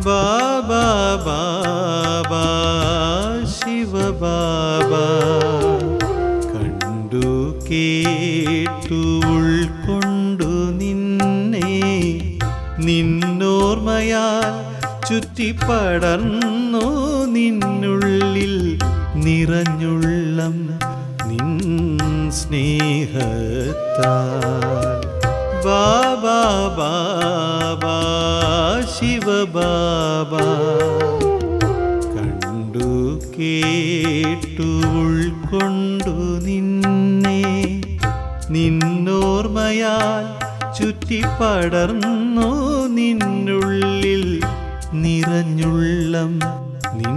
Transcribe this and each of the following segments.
ബാബാ ബാബാ ശിവ ബാബാ കണ്ടു കേട്ടു ഉൾക്കൊണ്ടു നിന്നെ നിന്നോർമയാൽ ചുറ്റിപ്പടർന്നു നിന്നുള്ളിൽ നിറഞ്ഞുള്ളം നിൻ സ്നേഹത്താൽ ബാബാ ബാബാ ശിവ ബാബാ കണ്ടു കേട്ടു ഉൾക്കൊണ്ടു നിന്നെ നിന്നോർമയാൽ ചുറ്റിപ്പടർന്നു നിന്നുള്ളിൽ നിറഞ്ഞുള്ളം നിൻ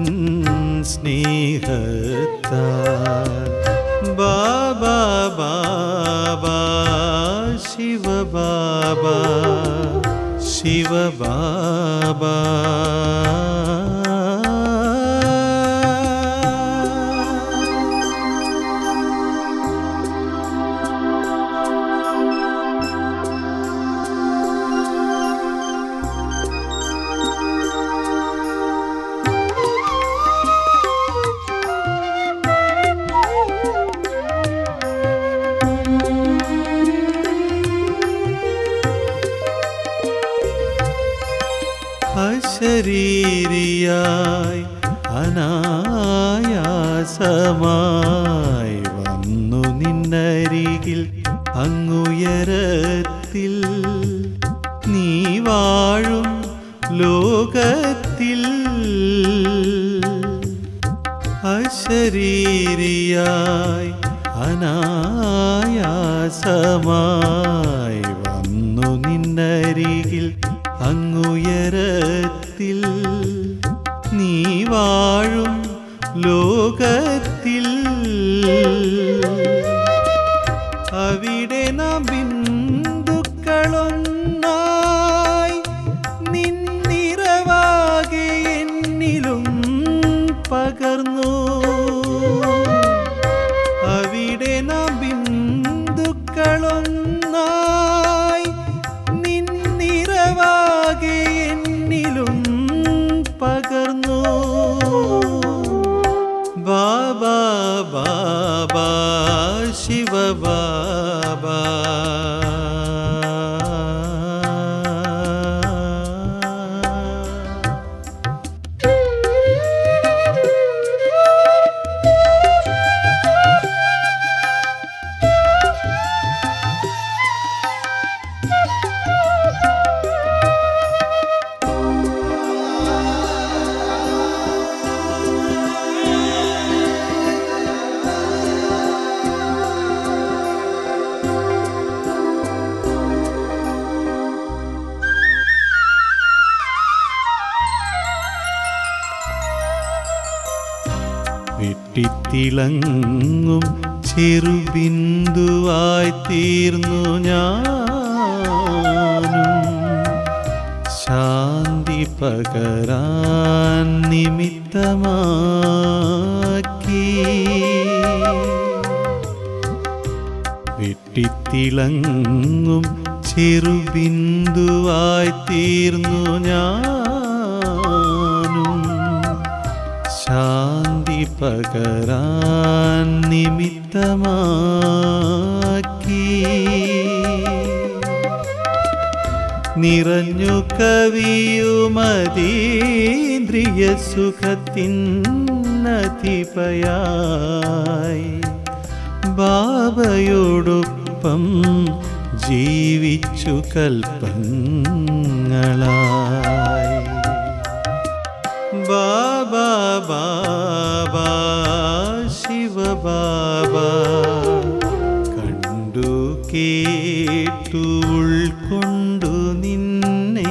സ്നേഹത്താൽ ബാബാ ബാബാ ശിവ ബാബാ ശിവ ബാബാ അശരീരിയായി അനായാസമായി വന്നു നിന്നരികിൽ അങ്ങുയരത്തിൽ നീ വാഴും ലോകത്തിൽ അശരീരിയായി അനായാസമായി വന്നു നിന്നരികിൽ അങ്ങുയരത്തിൽ നീ വാഴും ലോകത്തിൽ അവിടെ നാം ബിന്ദുക്കളൊന്നായി നിന്നിറവാകെ എന്നിലും പകർന്നു അവിടെ നാം ബിന്ദുക്കളൊന്നായി നിന്നിറവാകെ എന്നിലും പകർന്നു ബാബാ ബാബാ ശിവ ബാബാ വെട്ടിത്തിളങ്ങും ചെറുബിന്ദുവായി തീർന്നു ഞാനും ശാന്തി പകരാൻ നിമിത്തമാക്കി വെട്ടിത്തിളങ്ങും ചെറുബിന്ദുവായി തീർന്നു ഞാനും ശാന്തി പകരാൻ നിമിത്തമാക്കി നിറഞ്ഞു കവിയുമതീന്ദ്രിയ സുഖത്തിനതിപയായി ബാബയോടൊപ്പം ജീവിച്ചു കൽപ്പങ്ങളായി ബാബാ ബാബാ ശിവ ബാബാ കണ്ടു കേട്ടു ഉൾക്കൊണ്ടു നിന്നെ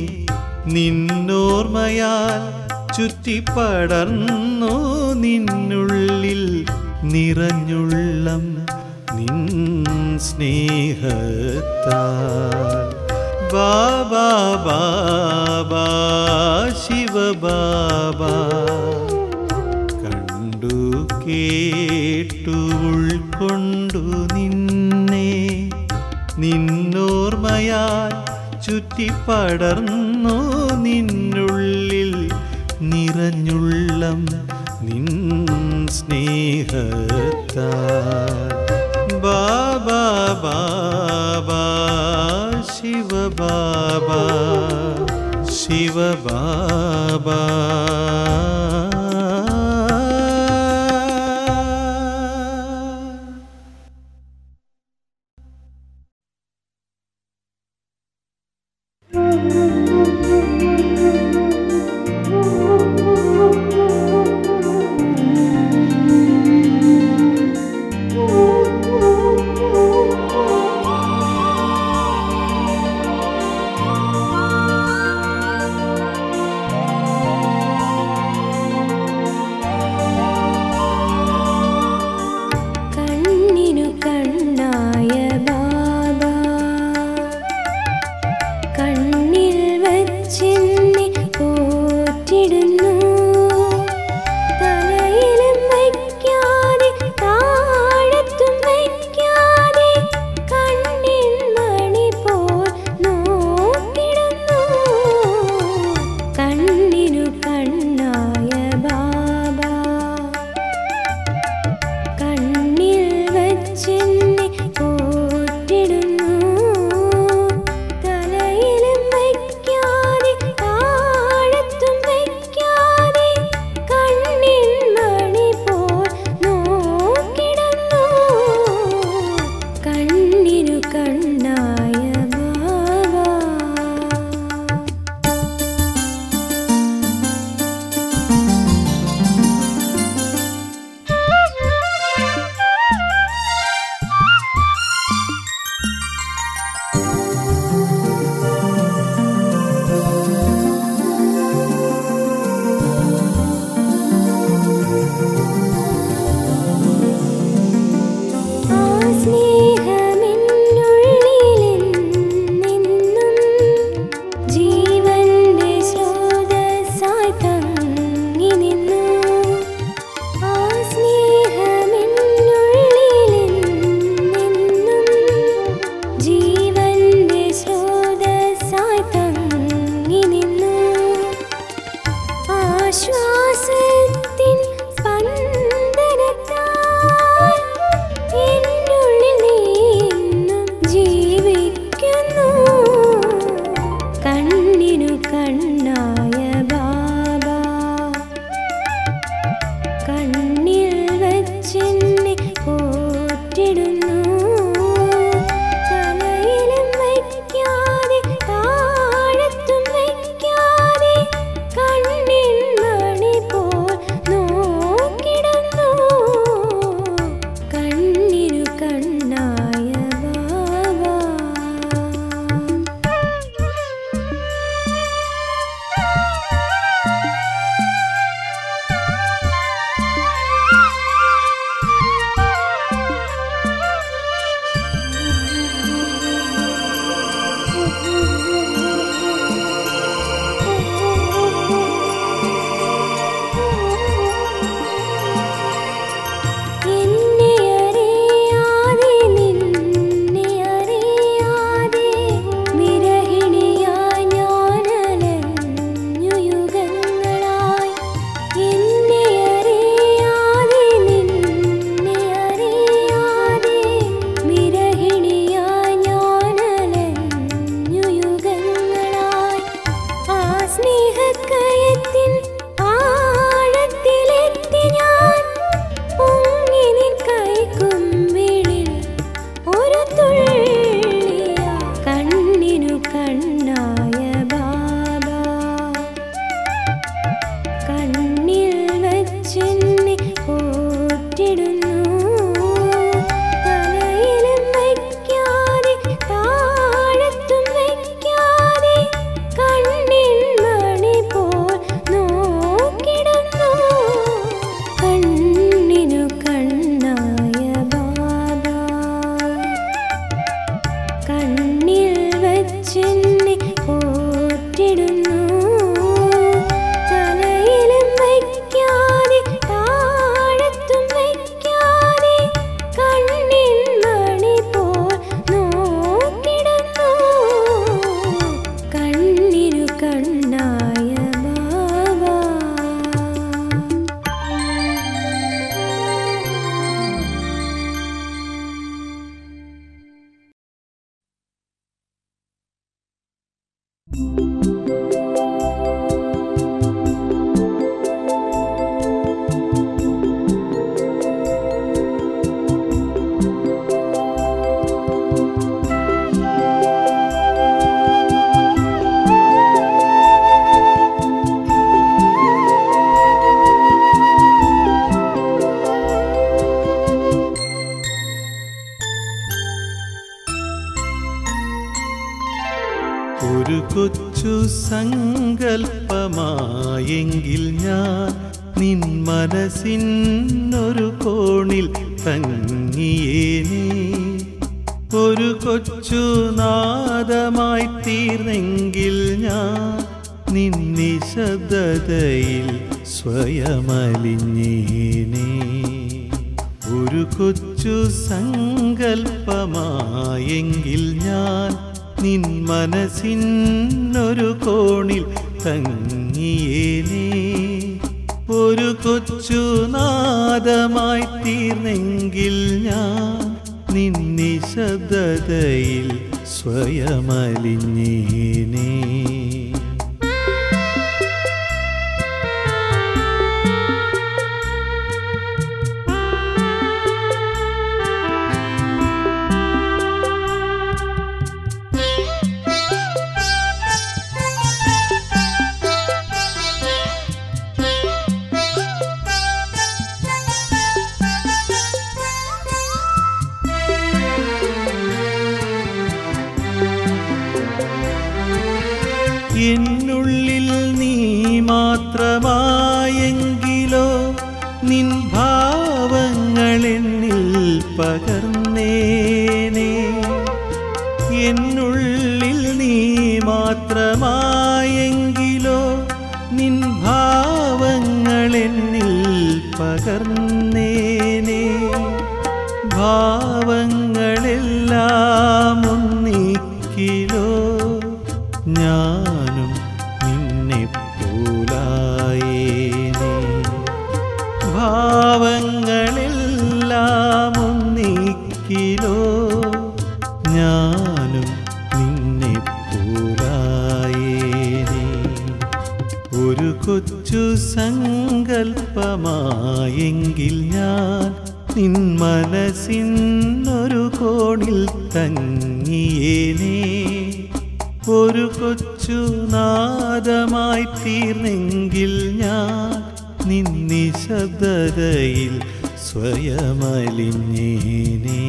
നിന്നോർമയാൽ ചുറ്റിപ്പടർന്നു നിന്നുള്ളിൽ നിറഞ്ഞുള്ളം നിൻ സ്നേഹത്താൽ ബാബാ ബാബാ ശിവ ബാബാ കണ്ടു കേട്ടു ഉൾക്കൊണ്ടു നിന്നെ നിന്നോർമയാൽ ചുറ്റിപ്പടർന്നു നിന്നുള്ളിൽ നിറഞ്ഞുള്ളം നിൻ സ്നേഹത്താൽ ബാബാ ബാബാ ശിവ ബാബാ ശിവ ബാബാ കണ്ണിനു കണ്ണായ ബാബ കണ്ണിൽ വച്ചെന്നെ പോറ്റിടുന്നു തലയിലും വയ്ക്കാതെ താഴത്തും വയ്ക്കാതെ കണ്ണിൻ മണി പോൽ നോക്കിടുന്നു കണ്ണിനു കണ്ണായ ബാബ കണ്ണിൽ വച്ചെന്നെ പോറ്റിടുന്നു തലയിലും വയ്ക്കാതെ ഒരു കൊച്ചു സങ്കൽപ്പമായെങ്കിൽ ഞാൻ നിൻ മനസ്സിനൊരു കോണിൽ തങ്ങിയേനേ ഒരു കൊച്ചു നാദമായി തീർന്നെങ്കിൽ ഞാൻ നിൻ നിശബ്ദതയിൽ സ്വയമലിഞ്ഞേനേ ഒരു കൊച്ചു സങ്കൽപ്പമായെങ്കിൽ ഞാൻ നിൻ മനസ്സിനൊരു കോണിൽ തങ്ങിയേനേ ഒരു കൊച്ചു നാദമായി തീർന്നെങ്കിൽ ഞാൻ നിൻ നിശബ്ദതയിൽ സ്വയമലിഞ്ഞേനേ എന്നുള്ളിൽ നീ മാത്രമായെങ്കിലോ നിൻ ഭാവങ്ങൾ എന്നിൽ പകർന്നേനെ എന്നുള്ളിൽ നീ മാത്രമായെങ്കിലോ നിൻ ഭാവങ്ങൾ എന്നിൽ പകർന്നേനെ ഭാവങ്ങളെല്ലാം ഒന്നിക്കിലോ ഞാനും നിന്നെ പോലായേനേ ഭാവങ്ങളെല്ലാം ഒന്നിക്കിലോ ഞാനും നിന്നെ പോലായേനേ ഒരു കൊച്ചു സങ്കൽപ്പമായെങ്കിൽ ഞാൻ നിൻ മനസ്സിനൊരു കോണിൽ തങ്ങിയേനേ ഒരു കൊച്ചു നാദമായി തീർന്നെങ്കിൽ ഞാൻ നിൻ നിശബ്ദതയിൽ സ്വയമലിഞ്ഞേനേ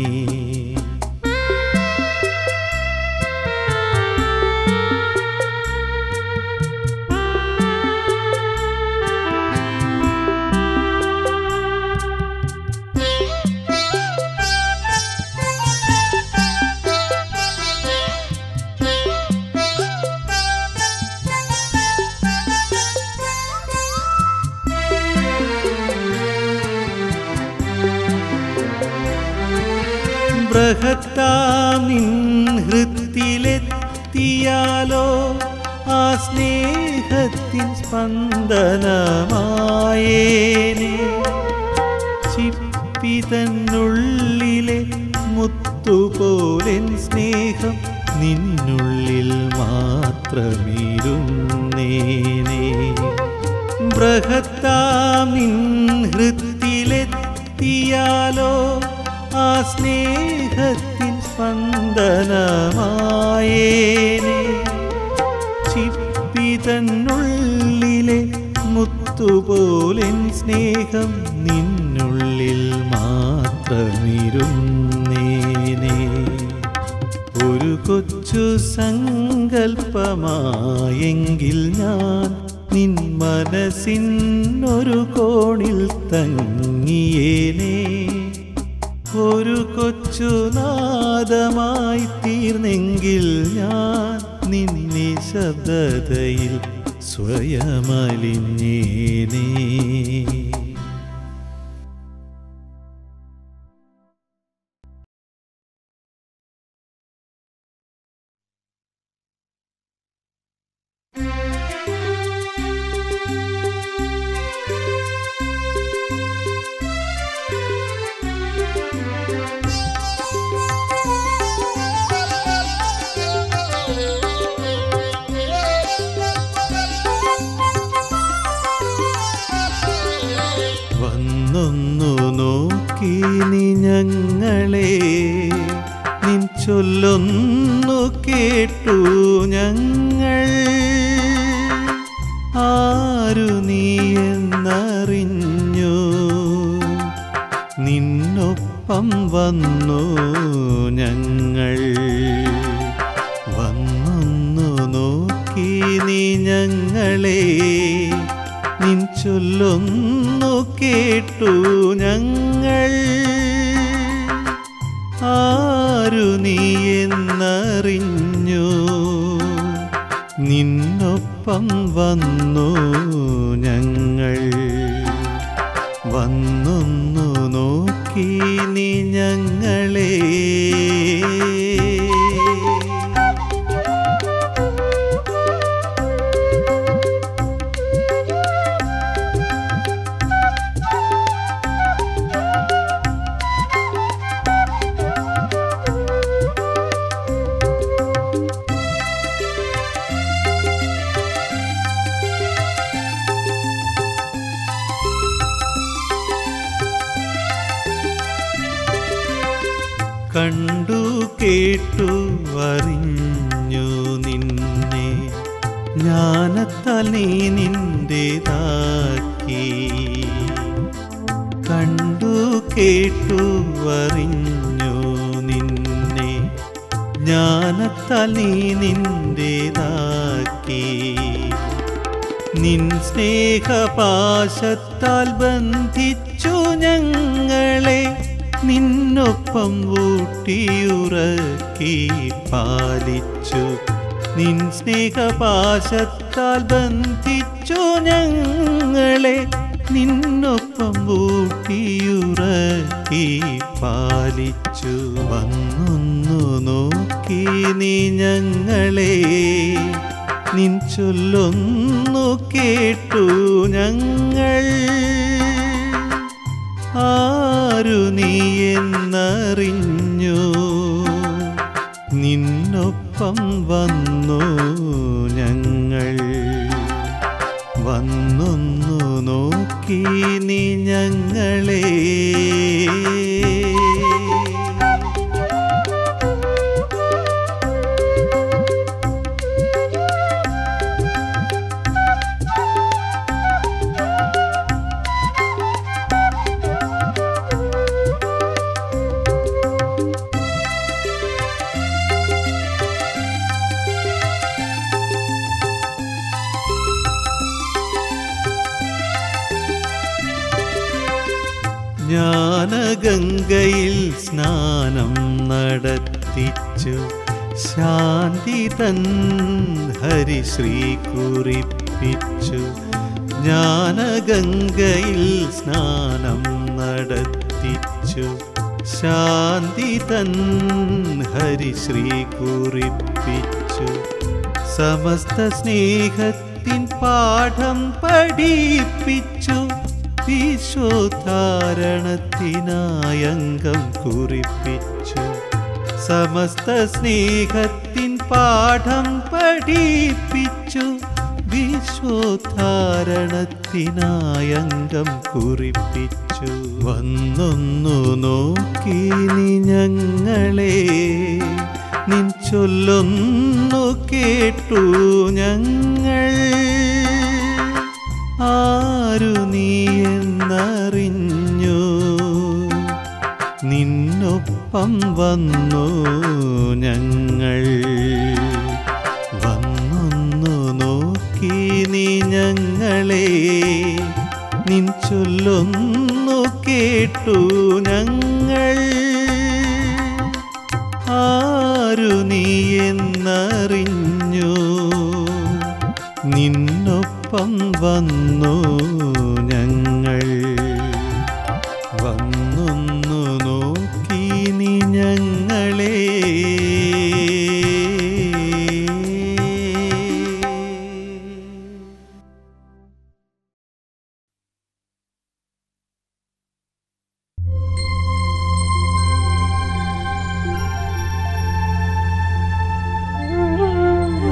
ബൃഹത്താം നിൻ ഹൃത്തിലെത്തിയാലോ ആ സ്നേഹത്തിൻ സ്പന്ദനമായേനെ ചിപ്പിതന്നുള്ളിലെ മുത്തുപോലെൻ സ്നേഹം നിന്നുള്ളിൽ മാത്രമിരുന്നേനെ ബൃഹത്താം നിൻ ഹൃത്തിലെത്തിയാലോ ആ സ്നേഹത്തിൻ സ്പന്ദനമായേനെ ചിപ്പിതന്നുള്ളിലെ മുത്തുപോലെൻ സ്നേഹം നിന്നുള്ളിൽ മാത്രമിരുന്നേനെ ഒരു കൊച്ചു സങ്കൽപ്പമായെങ്കിൽ ഞാൻ നിൻ മനസ്സിനൊരു കോണിൽ തങ്ങിയേനേ ഒരു കൊച്ചു നാദമായി തീർന്നെങ്കിൽ ഞാൻ നിൻ നിശബ്ദതയിൽ സ്വയമലിഞ്ഞേനേ Thank you. ചൊല്ലൊന്നു കേട്ടു ഞങ്ങൾ ആരു നീ എന്നറിഞ്ഞു നിന്നൊപ്പം വന്നു ഞങ്ങൾ വന്നൊന്നു നോക്കി നീ ഞങ്ങളെ നിൻ ചൊല്ലൊന്നു കേട്ടു ഞങ്ങൾ ആരു നീ എന്നറിഞ്ഞു നിന്നൊപ്പം വന്നു ഞങ്ങൾ വന്നൊന്നു നോക്കി നീ ഞങ്ങളെ കണ്ടു കേട്ടു അറിഞ്ഞു നിന്നെ ജ്ഞാനത്താൽ നീ നിന്റേതാക്കി കണ്ടു കേട്ടു അറിഞ്ഞു നിന്നെ ജ്ഞാനത്താൽ നീ നിന്റേതാക്കി നിൻ സ്നേഹപാശത്താൽ ബന്ധിച്ചു ഞങ്ങളെ നിന്നൊപ്പം ഊട്ടിയുറക്കി പാലിച്ചു നിൻ സ്നേഹപാശത്താൽ ബന്ധിച്ചു ഞങ്ങളെ നിന്നൊപ്പം ഊട്ടിയുറക്കി പാലിച്ചു വന്നൊന്നു നോക്കി നീ ഞങ്ങളെ നിൻ ചൊല്ലൊന്നു കേട്ടു ഞങ്ങൾ ആരു നീ എന്നറിഞ്ഞു നിന്നൊപ്പം വന്നു ഞങ്ങൾ വന്നൊന്നു നോക്കി നീ ഞങ്ങളെ ജ്ഞാനഗംഗയിൽ സ്നാനം നടത്തിച്ചു ശാന്തി തൻ ഹരിശ്രീ കുറിപ്പിച്ചു ജ്ഞാനഗംഗയിൽ സ്നാനം നടത്തിച്ചു ശാന്തി തൻ ഹരിശ്രീ കുറിപ്പിച്ചു സമസ്ത സ്നേഹത്തിൻ പാഠം പഠിപ്പിച്ചു ഈശോധാരണത്തിനായംഗം കുറിപ്പിച്ചു സമസ്ത സ്നേഹത്തിൻ പാഠം പഠിപ്പിച്ചു വിശ്വധാരണത്തിനായംഗം കുറിപ്പിച്ചു വന്നൊന്നു നോക്കി നീ ഞങ്ങളെ നിൻ ചൊല്ലൊന്നു കേട്ടു ഞങ്ങൾ ആരു നീ എന്നറിഞ്ഞു നിന്നൊപ്പം വന്നു ഞങ്ങൾ വന്നൊന്നു നോക്കി നീ ഞങ്ങളെ നിൻ ചൊല്ലൊന്നു കേട്ടു ഞങ്ങൾ ആരു നീ എന്നറിഞ്ഞു നിന്നൊപ്പം വന്നു ഞങ്ങൾ വന്നൊന്നു നോക്കി നീ ഞങ്ങളെ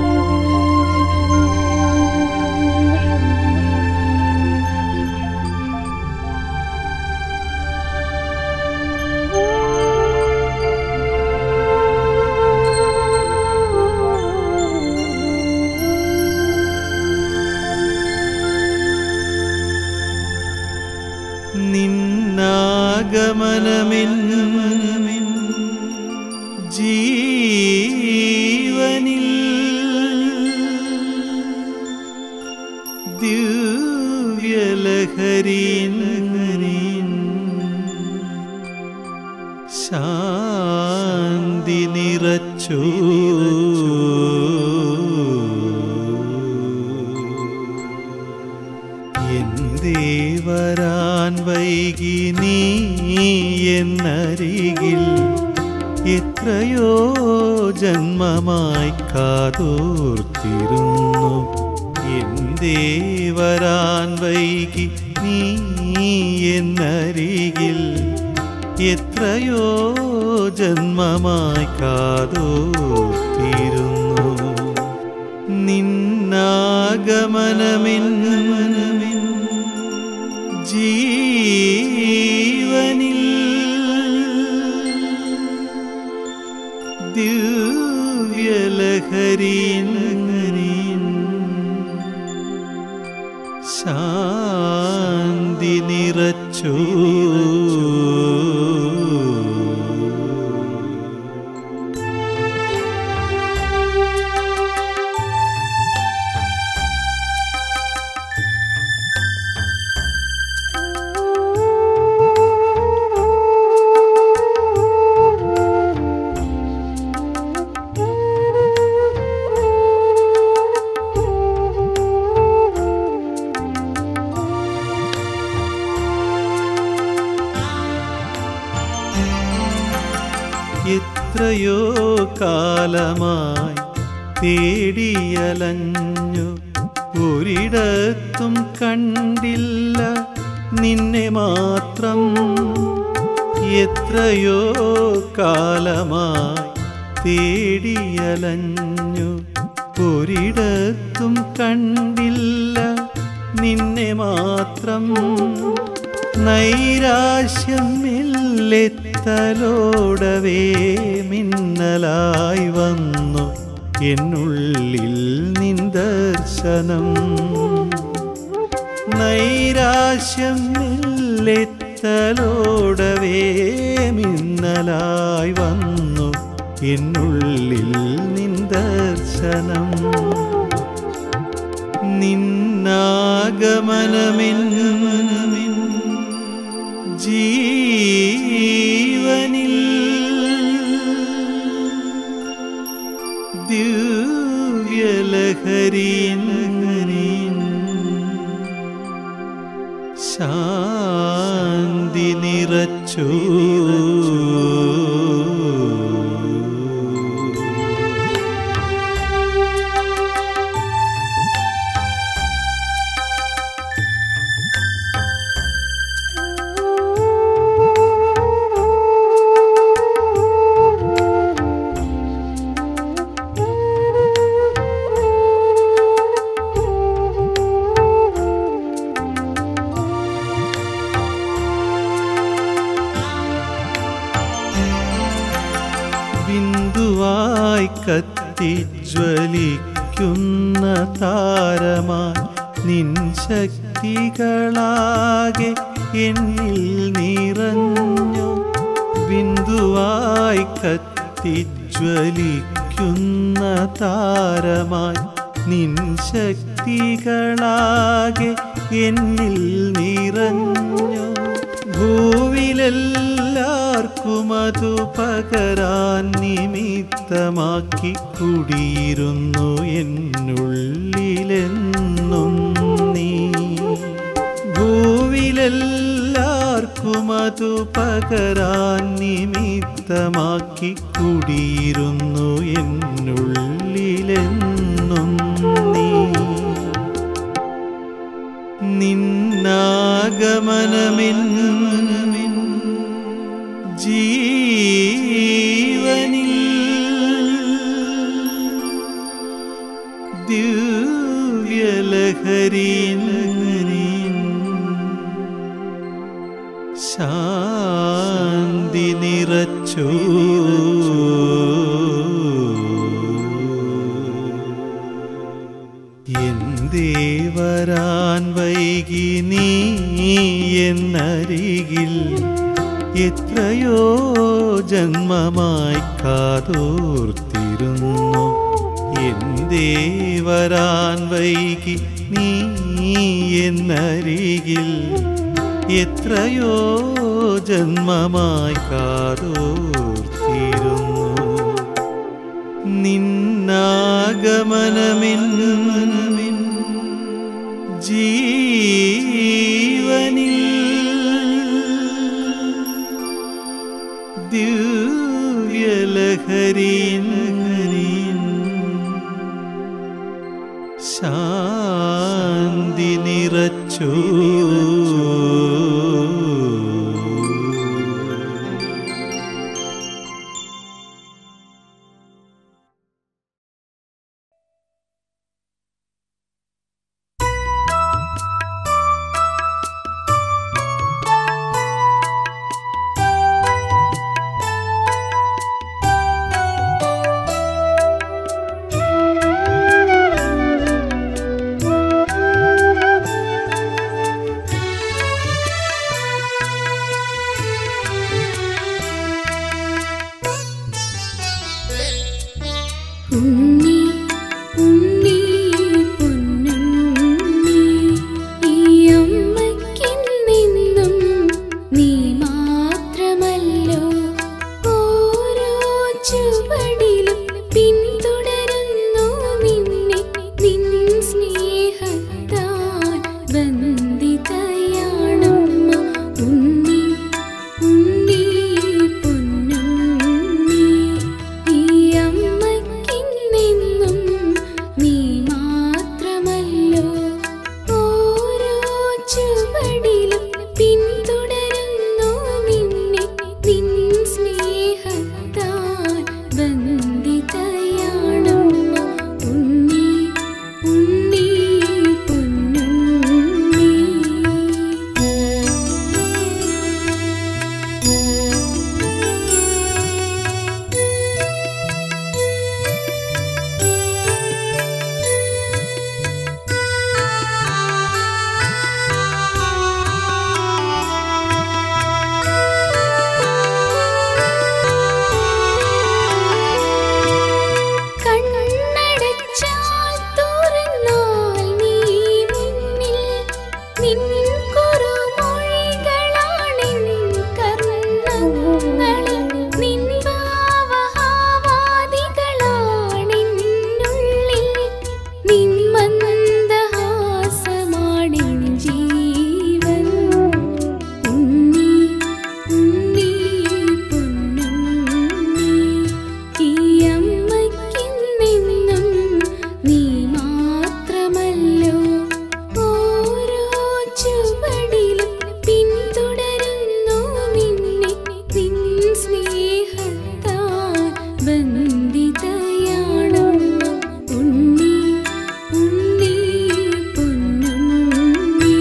ആ നിന്നാഗമനമിൻ ജീവനിൽ ദിവ്യലഹരീൻ ശാന്തി നിറച്ചു എന്തേ വരാൻ വൈകി നീ എന്നരികിൽ എത്രയോ ജന്മമായി കാതോർത്തിരുന്നു എന്തേ വരാൻ വൈകി നീ എന്നരികിൽ എത്രയോ ജന്മമായി കാതോർത്തിരുന്നു നിന്നാഗമനമിൻ ജീവനിൽ ദിവ്യലഹരീൻ ശാന്തി നിറച്ചു എത്രയോ കാലമായി തേടിയലഞ്ഞു ഒരിടത്തും കണ്ടില്ല നിന്നെ മാത്രം എത്രയോ കാലമായി തേടിയലഞ്ഞു ഒരിടത്തും കണ്ടില്ല നിന്നെ മാത്രം നൈരാശ്യം മെല്ലെത്തലോടവേ മിന്നലായി വന്നു എന്നുള്ളിൽ നിന്ദർശനം നൈരാശ്യം മെല്ലെത്തലോടവേ മിന്നലായി വന്നു എന്നുള്ളിൽ നിന്ദർശനം നിന്നാഗമനമിൻ ജീവനിൽ ദിവ്യലഹരീൻ ശാന്തി നിറച്ചു ബിന്ദുവായി കത്തിജ്വലിക്കുന്ന താരമായി നിൻ ശക്തികളാകെ എന്നിൽ നിറഞ്ഞു ബിന്ദുവായി കത്തിജ്വലിക്കുന്ന താരമായി നിൻ ശക്തികളാകെ എന്നിൽ നിറഞ്ഞു ഭൂവിലെല്ലാവർക്കും അതു പകരാൻ നിമിത്തമാക്കി കുടിയിരുന്നു എന്നുള്ളിലെന്നും നീ ഭൂവിലെല്ലാവർക്കും അതു പകരാൻ നിമിത്തമാക്കി കുടിയിരുന്നു എന്നുള്ളിലെന്നും നീ നിന്നാഗമനമിൻ ജീവനിൽ ദിവ്യലഹരീൻ ശാന്തി നിറച്ചു എന്തേ വരാൻ വൈകി നീ എന്നരികിൽ എത്രയോ ജന്മമായി കാതോർത്തിരുന്നു എന്തേ വരാൻ വൈകി നീ എന്നരികിൽ എത്രയോ ജന്മമായി കാതോർത്തിരുന്നു നിന്നാഗമനമിൻ ജീവനിൽ ദിവ്യലഹരിൻ ശാന്തി നിറച്ചു ഉണ്ണി ഉണ്ണി പൊന്നുണ്ണി ഈ അമ്മയ്ക്കെന്നെന്നും നീ മാത്രമല്ലോ ഓരോ ചുവടിലും പിന്തുടരുന്നു നിന്നെ നിൻ സ്നേഹത്താൽ ബന്ധിതയാണമ്മ ഉണ്ണി ഉണ്ണി പൊന്നുണ്ണി ഈ അമ്മയ്ക്കെന്നെന്നും നീ മാത്രമല്ലോ ഓരോ ചുവടിലും പിന്തുടരുന്നു നിന്നെ നിൻ സ്നേഹത്താൽ ബന്ധിതയാണമ്മ ഉണ്ണി ഉണ്ണി പൊന്നുണ്ണി കണ്ണടച്ചാൽ തുറന്നാൽ നീ മുന്നിൽ നിൻ കുറുമൊഴികളാണെൻ കർണങ്ങളിൽ നിൻ ഭാവഹാവാദികളാണെന്നുള്ളിൽ നിൻ മന്ദഹാസമാണെൻ ജീവൻ ഉണ്ണി ഉണ്ണി പൊന്നുണ്ണി ഈ അമ്മയ്ക്കെന്നെന്നും നീ മാത്രമല്ലോ ഓരോ ചുവടിലും പിന്തുടരുന്നു നിന്നെ നിൻ സ്നേഹത്താൽ ബന്ധിതയാണമ്മ ഉണ്ണി ഉണ്ണി പൊന്നുണ്ണി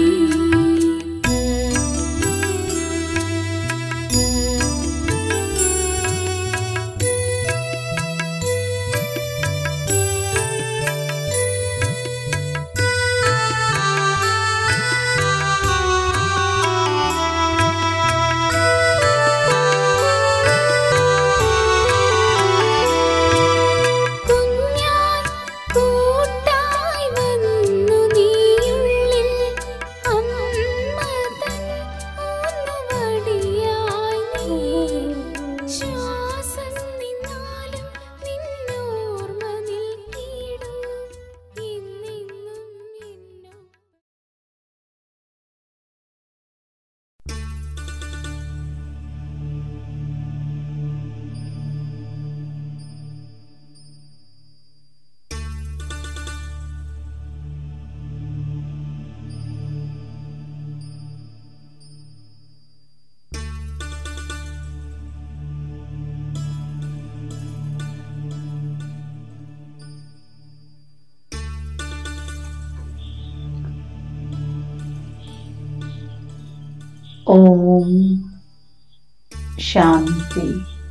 കുഞ്ഞാൻ കൂട്ടായി വന്നു നീയുള്ളിൽ അമ്മ തൻ ഊന്നുവടിയായി നീ ശ്വാസം നിന്നാലും നിന്നോർമ്മ നിൽക്കിടും എന്നെന്നും എന്നും ഓം ശാന്തി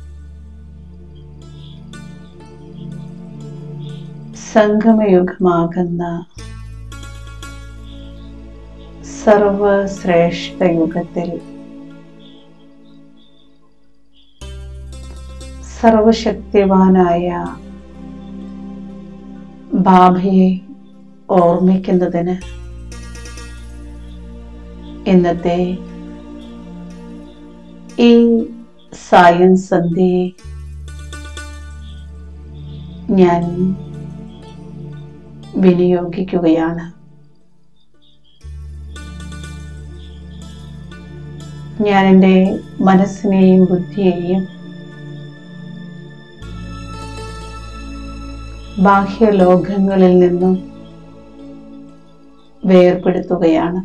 സംഗമയുഗമാകുന്ന സർവശ്രേഷ്ഠ യുഗത്തിൽ സർവശക്തിവാനായ ബാബയെ ഓർമ്മിക്കുന്നതിന് ഇന്നത്തെ ഈ സായം സന്ധ്യയെ ഞാൻ വിനിയോഗിക്കുകയാണ് ഞാൻ എൻ്റെ മനസ്സിനെയും ബുദ്ധിയെയും ബാഹ്യലോകങ്ങളിൽ നിന്നും വേർപെടുത്തുകയാണ്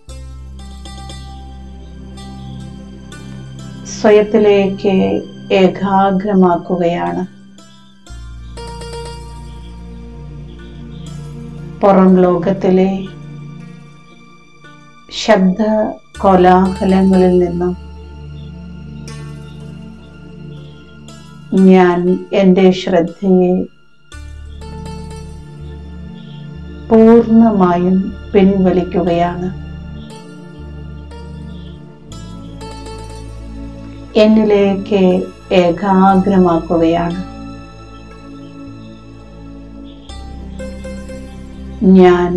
സ്വയത്തിലേക്ക് ഏകാഗ്രമാക്കുകയാണ് പുറം ലോകത്തിലെ ശബ്ദ കോലാഹലങ്ങളിൽ നിന്നും ഞാൻ എൻ്റെ ശ്രദ്ധയെ പൂർണ്ണമായും പിൻവലിക്കുകയാണ് എന്നിലേക്ക് ഏകാഗ്രമാക്കുകയാണ് ഞാൻ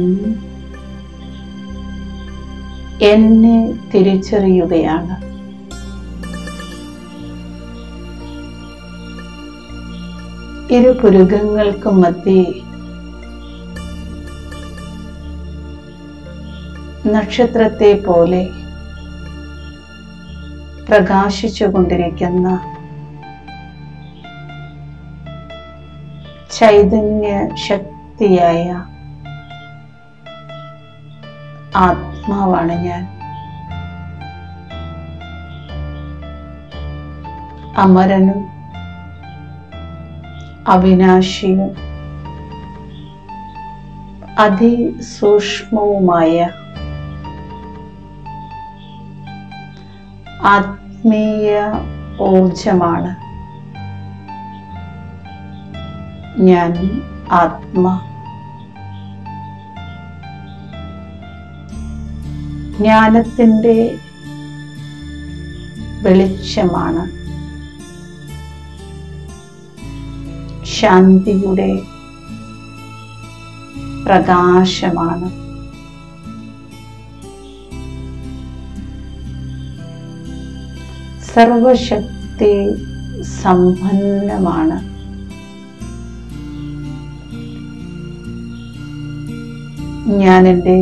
എന്നെ തിരിച്ചറിയുകയാണ് ഇരു പുരുകങ്ങൾക്കും മധ്യേ നക്ഷത്രത്തെ പോലെ പ്രകാശിച്ചുകൊണ്ടിരിക്കുന്ന ചൈതന്യ ശക്തിയായ ആത്മാവാണ് ഞാൻ അമരനും അവിനാശിയും അതിസൂക്ഷ്മവുമായ ആത്മീയ ഊർജമാണ് ഞാൻ ആത്മ ജ്ഞാനത്തിൻ്റെ വെളിച്ചമാണ് ശാന്തിയുടെ പ്രകാശമാണ് സർവശക്തി സമ്പന്നമാണ് ഞാൻ എൻ്റെ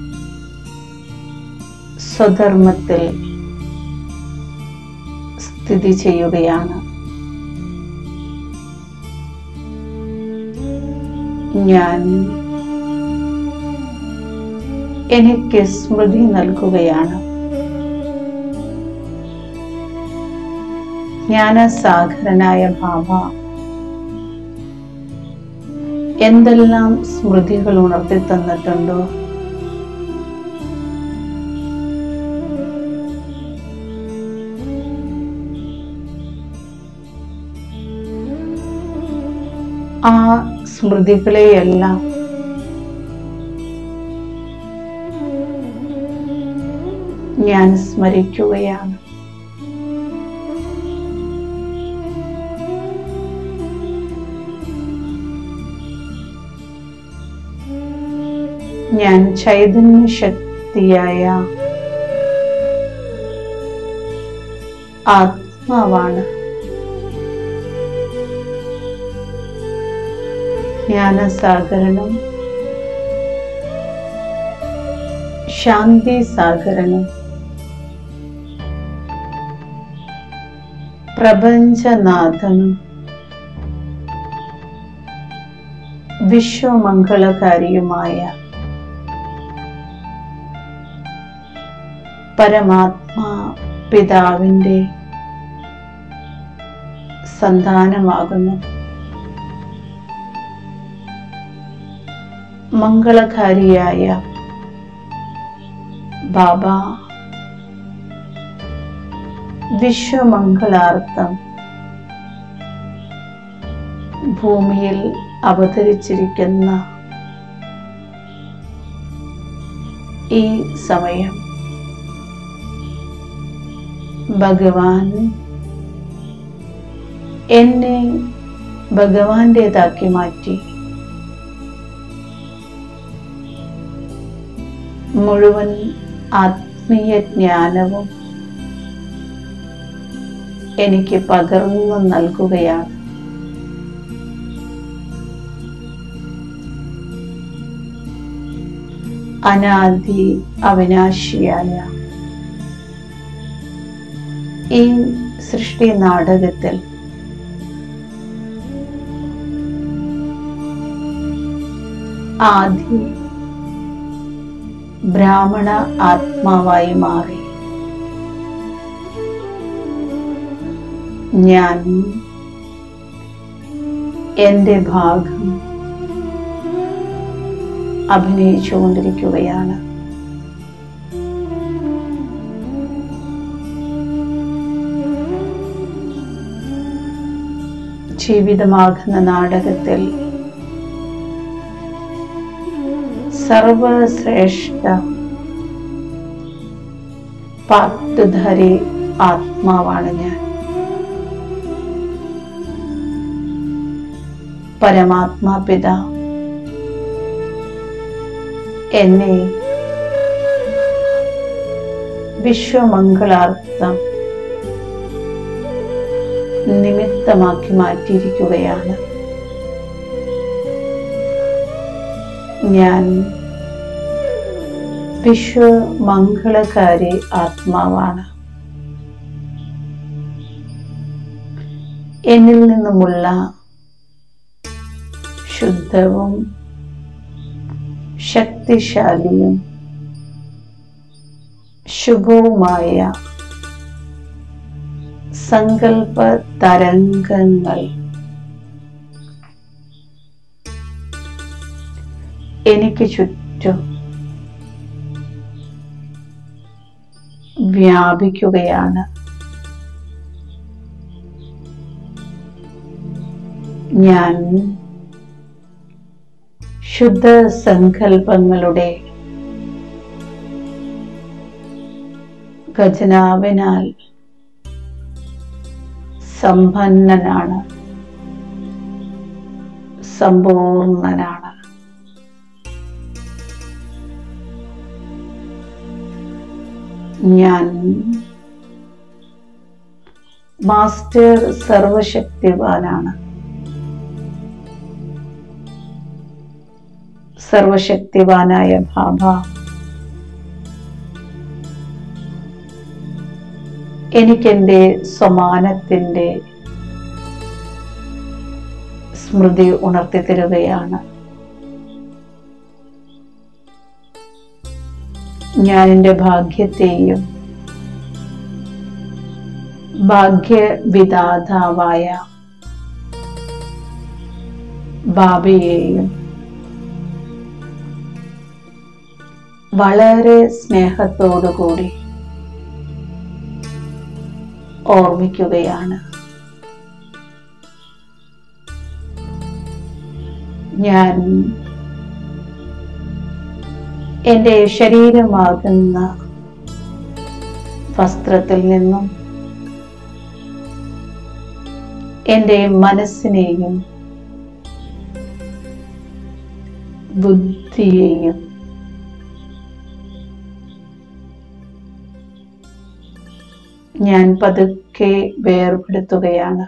സ്വധർമ്മത്തിൽ സ്ഥിതി ചെയ്യുകയാണ് ഞാൻ എനിക്ക് സ്മൃതി നൽകുകയാണ് ജ്ഞാനസാഗരനായ ബാബ എന്തെല്ലാം സ്മൃതികൾ ഉണർത്തി തന്നിട്ടുണ്ടോ ആ സ്മൃതികളെയെല്ലാം ഞാൻ സ്മരിക്കുകയാണ് ഞാൻ ചൈതന്യ ശക്തിയായ ആത്മാവാണ് ജ്ഞാനസാഗരനും ശാന്തി സാഗരനും പ്രപഞ്ചനാഥനും വിശ്വമംഗളകാരിയുമായ പരമാത്മാ പിതാവിൻ്റെ സന്താനമാകുന്നു മംഗളകാരിയായ ബാബ വിശ്വമംഗളാർത്ഥം ഭൂമിയിൽ അവതരിച്ചിരിക്കുന്ന ഈ സമയം ഭഗവാൻ എന്നെ ഭഗവാന്റേതാക്കി മാറ്റി മുഴുവൻ ആത്മീയ ജ്ഞാനവും എനിക്ക് പകർന്നു നൽകുകയാണ് അനാദി അവിനാശിയായ ഈ സൃഷ്ടി നാടകത്തിൽ ആദി ബ്രാഹ്മണ ആത്മാവായി മാറി ഞാൻ എൻ്റെ ഭാഗം അഭിനയിച്ചുകൊണ്ടിരിക്കുകയാണ് ജീവിതമാകുന്ന നാടകത്തിൽ സർവശ്രേഷ്ഠ പാട്ടുധാരി ആത്മാവാണ് ഞാൻ പരമാത്മാ പിത എന്നെ വിശ്വമംഗളാർത്ഥം നിമിത്തമാക്കി മാറ്റിയിരിക്കുകയാണ് ഞാൻ വിശ്വമംഗളകാരി ആത്മാവാണ് എന്നിൽ നിന്നുമുള്ള ശുദ്ധവും ശക്തിശാലിയും ശുഭവുമായ സങ്കല്പ തരംഗങ്ങൾ എനിക്ക് ചുറ്റും വ്യാപിക്കുകയാണ് ഞാൻ ശുദ്ധ സങ്കല്പങ്ങളുടെ ഖജനാവിനാൽ സമ്പന്നനാണ് സമ്പൂർണനാണ് ഞാൻ മാസ്റ്റർ സർവശക്തിവാനാണ് സർവശക്തിവാനായ ബാബ എനിക്കെന്റെ സമാനത്തിന്റെ സ്മൃതി ഉണർത്തി തരുകയാണ് ഞാൻ എൻ്റെ ഭാഗ്യത്തെയും ഭാഗ്യവിധാതാവായ ബാബയെയും വളരെ സ്നേഹത്തോടുകൂടി ഓർമ്മിക്കുകയാണ് ഞാൻ എൻ്റെ ശരീരമാകുന്ന വസ്ത്രത്തിൽ നിന്നും എൻ്റെ മനസ്സിനെയും ബുദ്ധിയെയും ഞാൻ പതുക്കെ വേർപെടുത്തുകയാണ്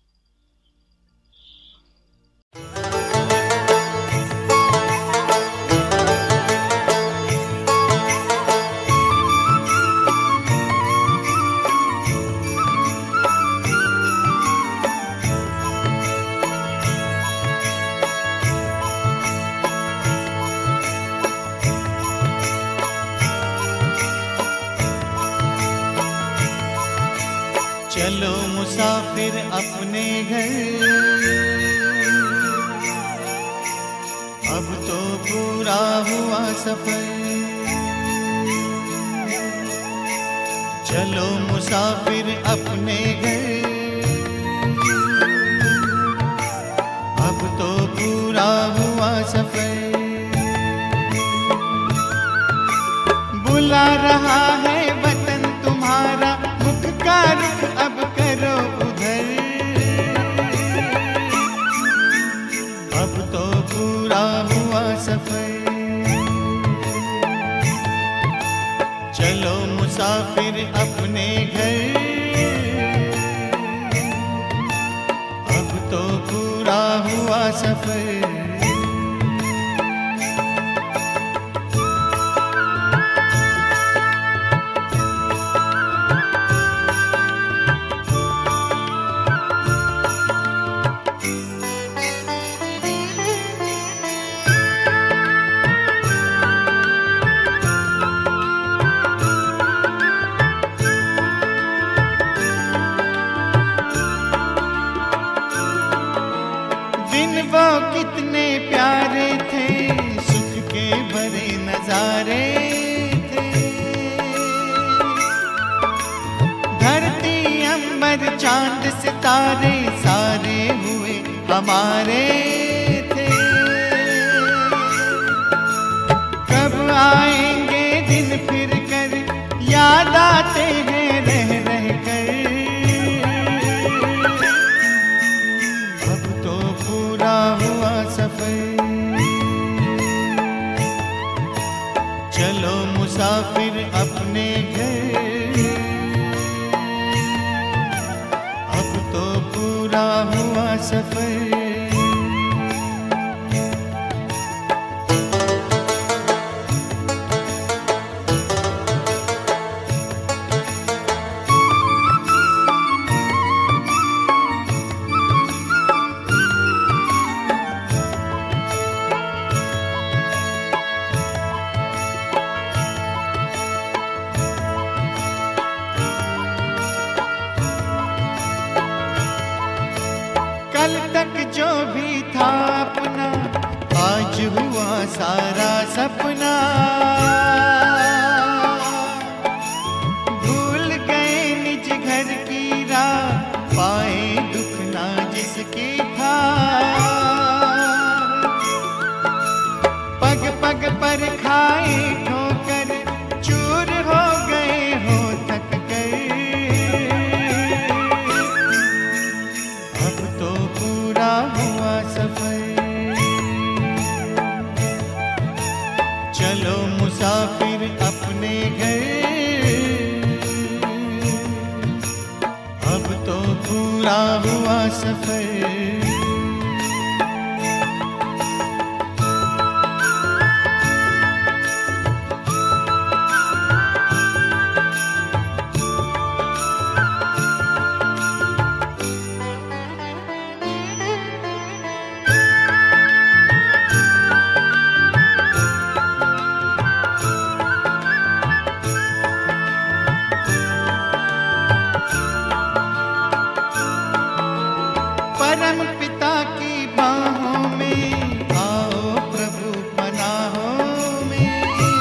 चलो मुसाफिर अपने घर अब तो पूरा हुआ सफर चलो मुसाफिर अपने घर अब तो पूरा हुआ सफर बुला रहा है वतन तुम्हारा मुख का रुख अब करो उधर चलो मुसाफिर अपने घर अब तो पूरा हुआ सफर दिन वो कितने प्यारे थे सुख के भरे नजारे थे धरती अंबर चांद सितारे सारे हुए हमारे थे कब आएंगे दिन फिर कर याद आते हैं रह रह कर अब तो पूरा हुआ सफर चलो मुसाफिर अपने घर अब तो पूरा हुआ सफर कल तक जो भी था अपना आज हुआ सारा सपना भूल गए निज घर की राह पाए दुख ना जिसकी था पग पग पर खाए ठोकर चूर हो गए हो थक कर अब तो पूरा हुआ सफर चलो मुसाफिर अपने घर अब तो पूरा हुआ सफर परम पिता की बाहों में आओ प्रभु पनाहों में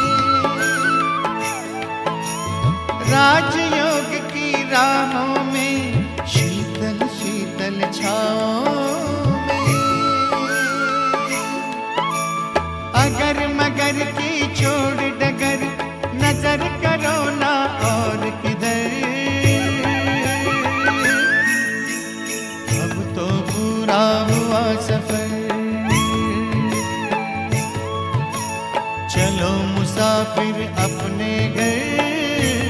राजयोग की राहों में शीतल शीतल छाओं में अगर मगर की छोड़ डगर नजर करो ना और किधर अब तो पूरा हुआ सफर चलो मुसाफिर अपने घर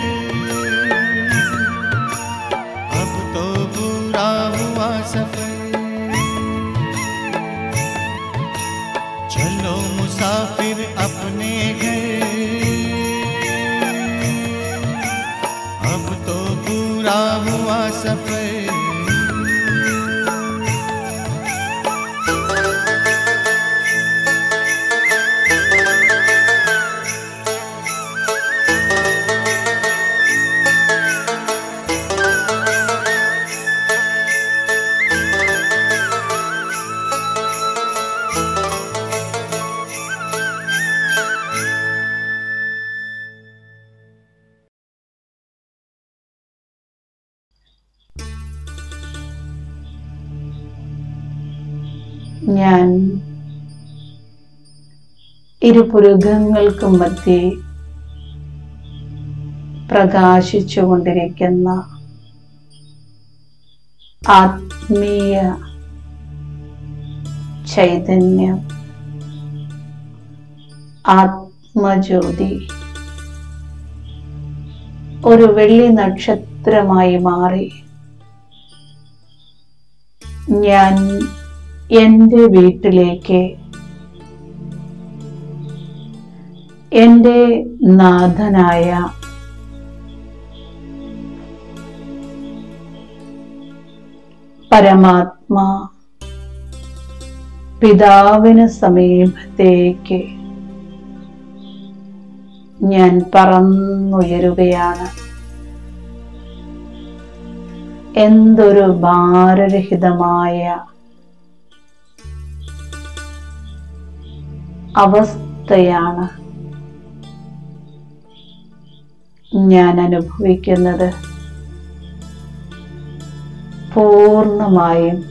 अब तो पूरा हुआ सफर चलो मुसाफिर अपने घर अब तो पूरा हुआ सफर ഞാൻ ഇരുപുരുഗങ്ങൾക്കും മധ്യേ പ്രകാശിച്ചുകൊണ്ടിരിക്കുന്ന ആത്മീയ ചൈതന്യം ആത്മജ്യോതി ഒരു വെള്ളി നക്ഷത്രമായി മാറി ഞാൻ എൻ്റെ വീട്ടിലേക്ക് എൻ്റെ നാഥനായ പരമാത്മാ പിതാവിന് സമീപത്തേക്ക് ഞാൻ പറന്നുയരുകയാണ് എന്തൊരു ഭാരരഹിതമായ അവസ്ഥയാണ് ഞാൻ അനുഭവിക്കുന്നത് പൂർണ്ണമായും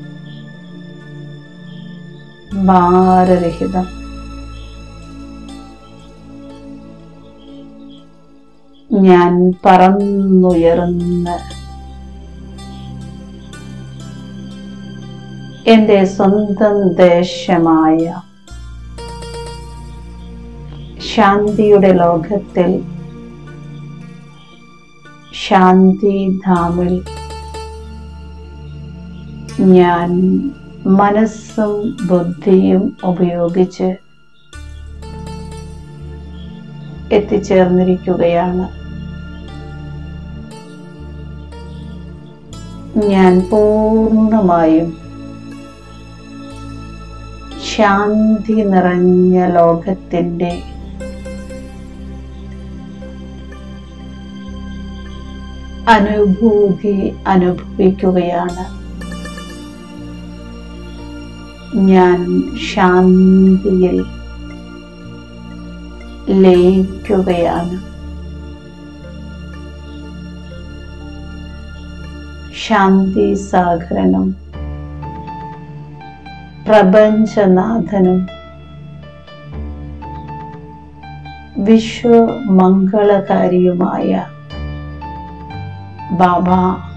ഭാരരഹിതം ഞാൻ പറന്നുയർന്ന് എൻ്റെ സ്വന്തം ദേശമായ ശാന്തിയുടെ ലോകത്തിൽ ശാന്തിധാമിൽ ഞാൻ മനസ്സും ബുദ്ധിയും ഉപയോഗിച്ച് എത്തിച്ചേർന്നിരിക്കുകയാണ് ഞാൻ പൂർണ്ണമായും ശാന്തി നിറഞ്ഞ ലോകത്തിൻ്റെ അനുഭൂതി അനുഭവിക്കുകയാണ് ഞാൻ ശാന്തിയിൽ ലയിക്കുകയാണ് ശാന്തി സാഗരനും പ്രപഞ്ചനാഥനും വിശ്വമംഗളകാരിയുമായ ബാബ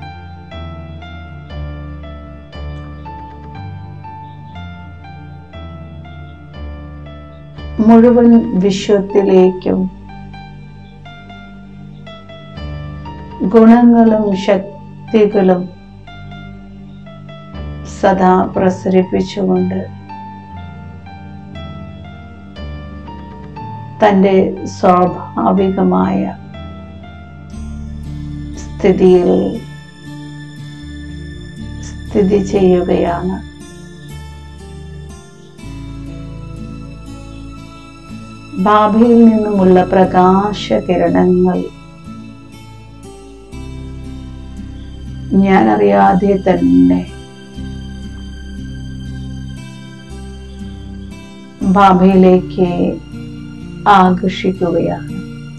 മുഴുവൻ വിശ്വത്തിലേക്കും ഗുണങ്ങളും ശക്തികളും സദാ പ്രസരിപ്പിച്ചുകൊണ്ട് തൻ്റെ സ്വാഭാവികമായ സ്ഥിതിയിൽ സ്ഥിതി ചെയ്യുകയാണ് ബാബയിൽ നിന്നുമുള്ള പ്രകാശകിരണങ്ങൾ ഞാൻ അറിയാതെ തന്നെ ബാബയിലേക്ക് ആകർഷിക്കുകയാണ്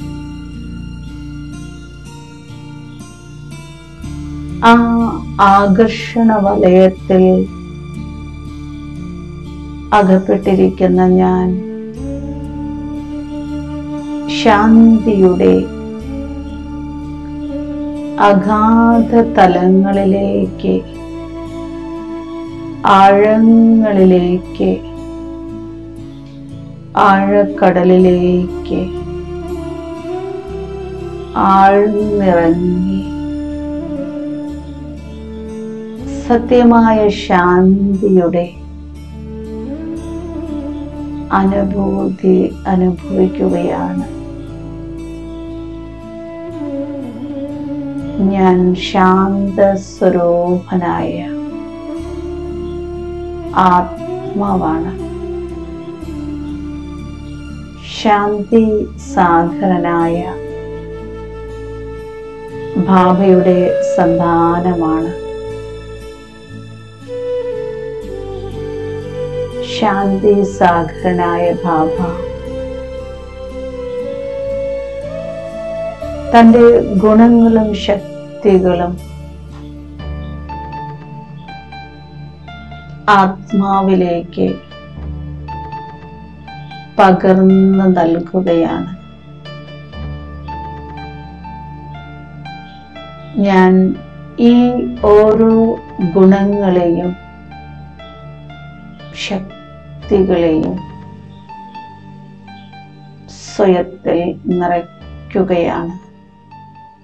ആ ആകർഷണ വലയത്തിൽ അകപ്പെട്ടിരിക്കുന്ന ഞാൻ ശാന്തിയുടെ അഗാധ തലങ്ങളിലേക്ക് ആഴങ്ങളിലേക്ക് ആഴക്കടലിലേക്ക് ആഴ്ന്നിറങ്ങി സത്യമായ ശാന്തിയുടെ അനുഭൂതി അനുഭവിക്കുകയാണ് ഞാൻ ശാന്ത സ്വരൂപനായ ആത്മാവാണ് ശാന്തി സാഗരനായ ഭാവയുടെ സന്താനമാണ് ശാന്തി സാഗരനായ ഭാവ തൻ്റെ ഗുണങ്ങളും ശക്തികളും ആത്മാവിലേക്ക് പകർന്നു നൽകുകയാണ് ഞാൻ ഈ ഓരോ ഗുണങ്ങളെയും ശക്തികളെയും സ്വയത്തിൽ നിറയ്ക്കുകയാണ്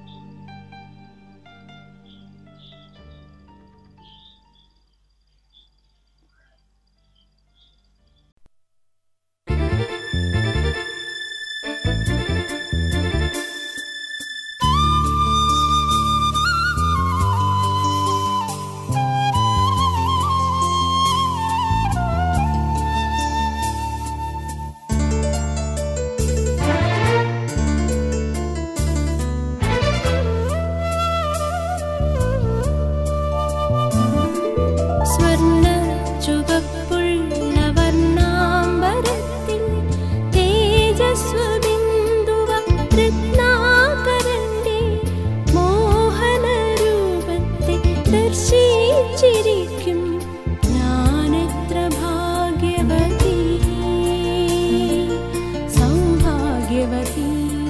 സൗഭാഗ്യവതി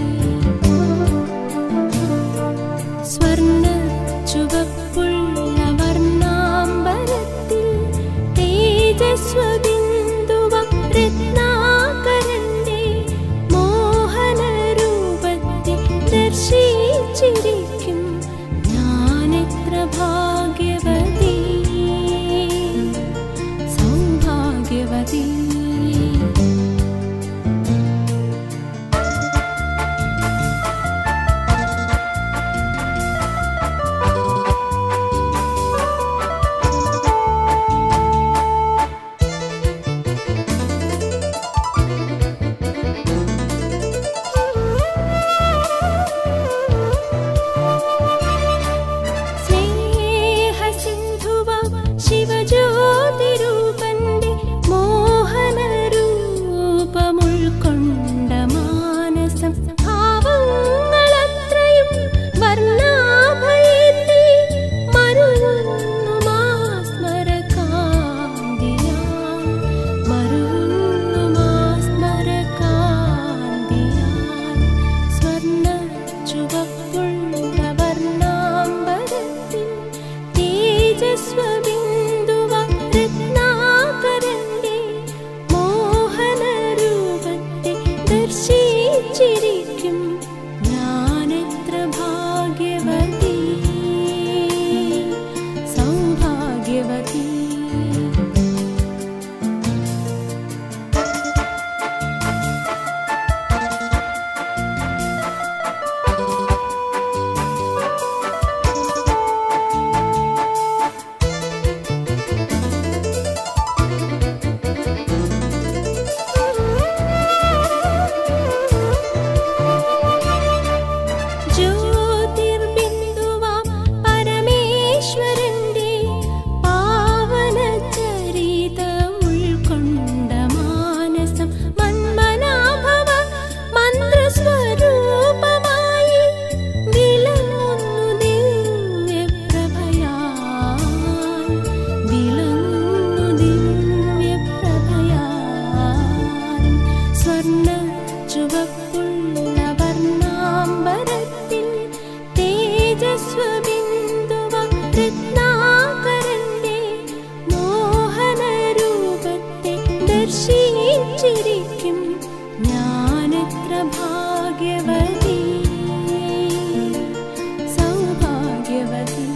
സ്വർണ്ണ ചുവപ്പുള്ള വർണ്ണാംബരത്തിൽ തേജസ്വബിന്ദുവ രത്നാകരന്റെ മോഹനരൂപത്തെ ദർശിച്ചിരിക്കും ഞാനെത്ര ഭാഗ്യവതി സൗഭാഗ്യവതി സ്നേഹസിന്ധുവ ശിവജ്യോതിരൂപന്റെ മോഹനരൂപമുൾക്കൊണ്ട മാനസം ഭാവങ്ങളത്രയും വർണ്ണാഭയത്തെ മരുന്നു മാസ്മരകാന്തിയാൽ മരുന്നു മാസ്മരകാന്തിയാൽ സ്വർണ്ണ ചുവപ്പുള്ള വർണ്ണാംബരത്തിൽ തേജസ്വബിന്ദുവ രത്നാകരന്റെ മോഹനരൂപത്തെ ദർശിച്ചിരിക്കും ഞാനെത്ര ഭാഗ്യവതി സൗഭാഗ്യവതി ജ്യോതിർബിന്ദുവാം പരമേശ്വരന്റെ പാവനചരിതം ഉൾക്കൊണ്ട മാനസം മന്മനാഭവ മന്ത്രസ്വരൂപമായി വിളങ്ങുന്നു ദിവ്യപ്രഭയാൽ വിളങ്ങുന്നു ദിവ്യപ്രഭയാൽ സ്വർണ്ണ ചുവപ്പുള്ള വർണ്ണാംബരത്തിൽ തേജസ്വബിന്ദുവ രത്നാകരന്റെ മോഹനരൂപത്തെ ദർശിച്ചിരിക്കും ഞാനെത്ര ഭാഗ്യവതി സൗഭാഗ്യവതി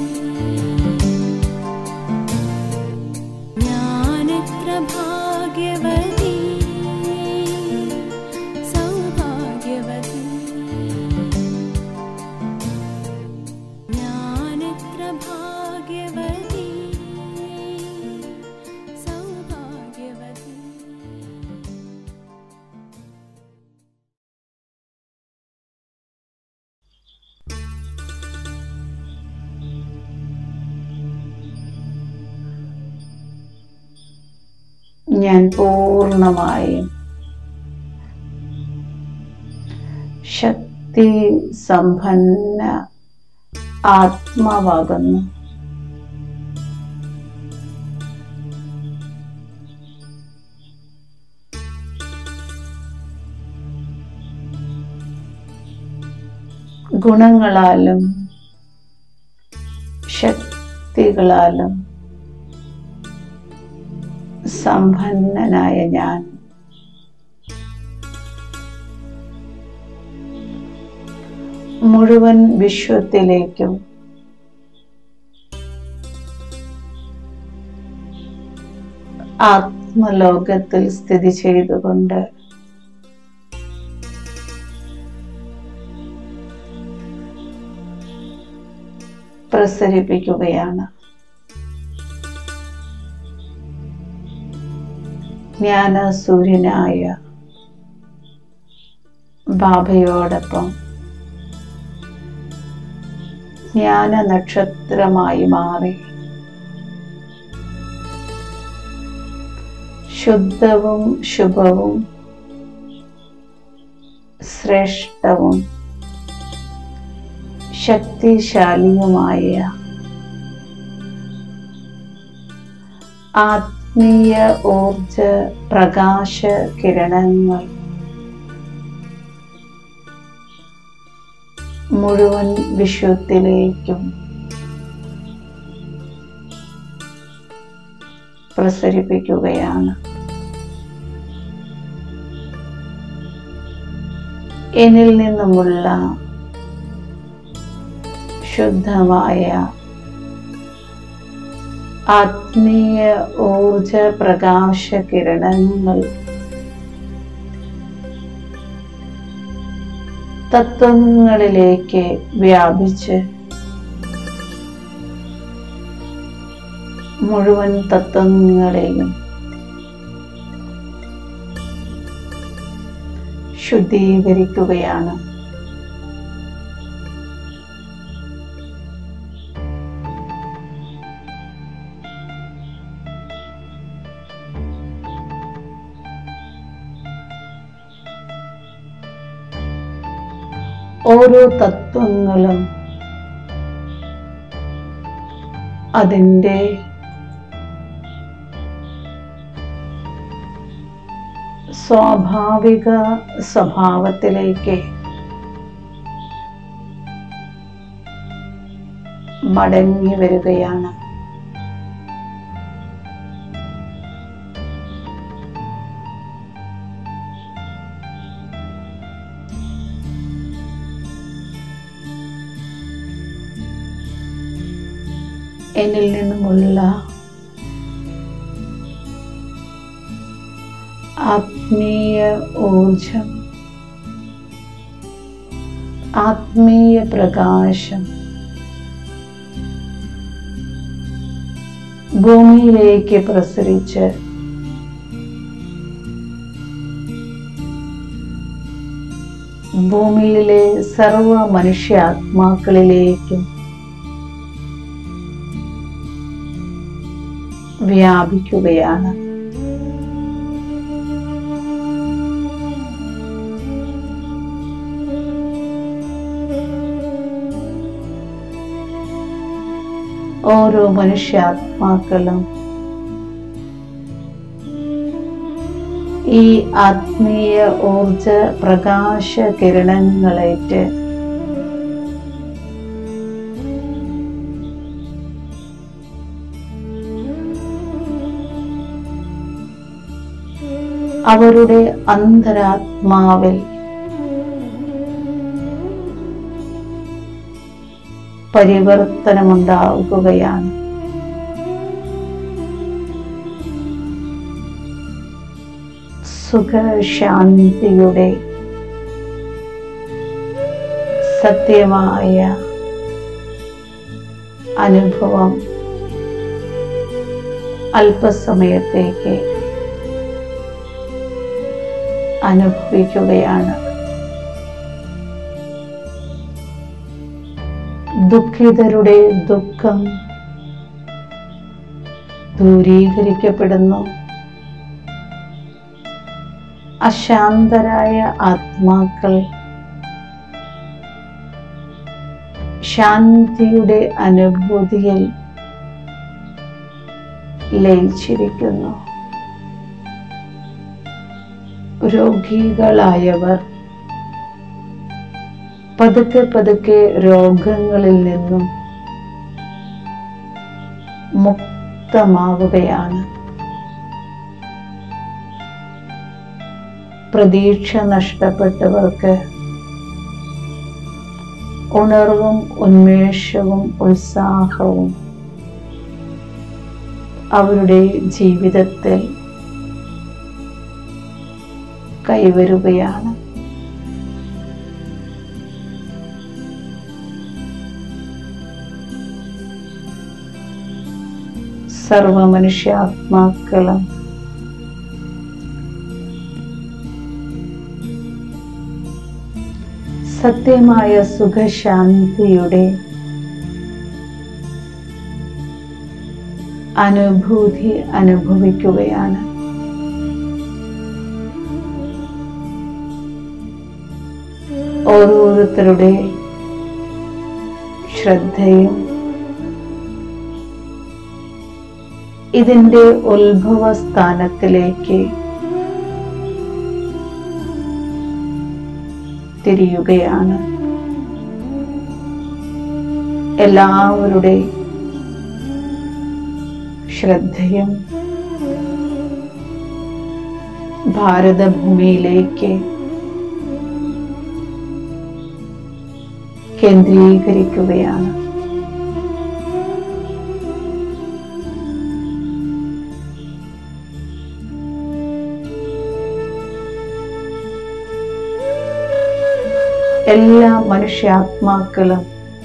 ഞാനെത്ര ഭാഗ്യവതി സൗഭാഗ്യവതി ഞാനെത്ര ഭാഗ്യവതി സൗഭാഗ്യവതി ഞാൻ പൂർണ്ണമായും ശക്തി സമ്പന്ന ആത്മാവാകുന്നു ഗുണങ്ങളാലും ശക്തികളാലും സമ്പന്നനായ ഞാൻ മുഴുവൻ വിശ്വത്തിലേക്കും ആത്മലോകത്തിൽ സ്ഥിതി ചെയ്തുകൊണ്ട് പ്രസരിപ്പിക്കുകയാണ് ജ്ഞാന സൂര്യനായ ബാബയോടൊപ്പം ജ്ഞാന നക്ഷത്രമായി മാറി ശുദ്ധവും ശുഭവും ശ്രേഷ്ഠവും ശക്തിശാലിയുമായ ആത്മീയ ഊർജ പ്രകാശ കിരണങ്ങൾ മുഴുവൻ വിശ്വത്തിലേക്കും പ്രസരിപ്പിക്കുകയാണ് എന്നിൽ നിന്നുമുള്ള ശുദ്ധമായ ആത്മീയ ഊർജ പ്രകാശ കിരണങ്ങൾ തത്വങ്ങളിലേക്ക് വ്യാപിച്ച് മുഴുവൻ തത്വങ്ങളെയും ശുദ്ധീകരിക്കുകയാണ് ഓരോ തത്വങ്ങളും അതിൻ്റെ സ്വാഭാവിക സ്വഭാവത്തിലേക്ക് മടങ്ങി വരികയാണ് എന്നിൽ നിന്നുമുള്ള ആത്മീയ ഊർജം ആത്മീയ പ്രകാശം ഭൂമിയിലേക്ക് പ്രസരിച്ച് ഭൂമിയിലെ സർവ മനുഷ്യാത്മാക്കളിലേക്കും വ്യാപിക്കുകയാണ് ഓരോ മനുഷ്യാത്മാക്കളും ഈ ആത്മീയ ഊർജ പ്രകാശ കിരണങ്ങളേറ്റ് അവരുടെ അന്തരാത്മാവിൽ പരിവർത്തനമുണ്ടാകുകയാണ് സുഖശാന്തിയുടെ സത്യമായ അനുഭവം അല്പസമയത്തേക്ക് അനുഭവിക്കുകയാണ് ദുഃഖിതരുടെ ദുഃഖം ദൂരീകരിക്കപ്പെടുന്നു അശാന്തരായ ആത്മാക്കൾ ശാന്തിയുടെ അനുഭൂതിയിൽ ലയിച്ചിരിക്കുന്നു രോഗികളായവർ പതുക്കെ പതുക്കെ രോഗങ്ങളിൽ നിന്നും മുക്തമാവുകയാണ് പ്രതീക്ഷ നഷ്ടപ്പെട്ടവർക്ക് ഉണർവും ഉന്മേഷവും ഉത്സാഹവും അവരുടെ ജീവിതത്തിൽ കൈവരുകയാണ് സർവ മനുഷ്യാത്മാക്കളും സത്യമായ സുഖശാന്തിയുടെ അനുഭൂതി അനുഭവിക്കുകയാണ് ഓരോരുത്തരുടെ ശ്രദ്ധയും ഇതിന്റെ ഉത്ഭവ സ്ഥാനത്തിലേക്ക് തിരിയുകയാണ് എല്ലാവരുടെ ശ്രദ്ധയും ഭാരതഭൂമിയിലേക്ക് കേന്ദ്രീകരിക്കുകയാണ് എല്ലാ മനുഷ്യാത്മാക്കളും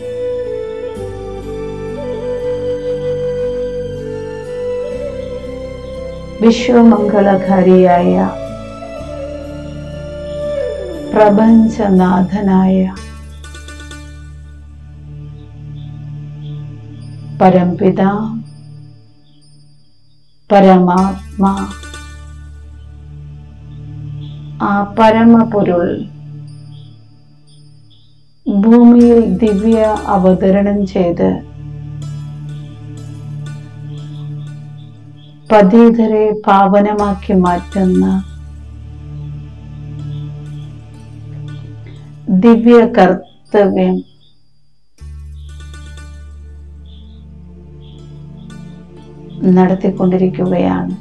വിശ്വമംഗളകാരിയായ പ്രപഞ്ചനാഥനായ പരംപിത പരമാത്മാ ആ പരമപൊരുൾ ഭൂമിയിൽ ദിവ്യ അവതരണം ചെയ്ത് പതീതരെ പാവനമാക്കി മാറ്റുന്ന ദിവ്യ കർത്തവ്യം നടത്തിക്കൊണ്ടിരിക്കുകയാണ്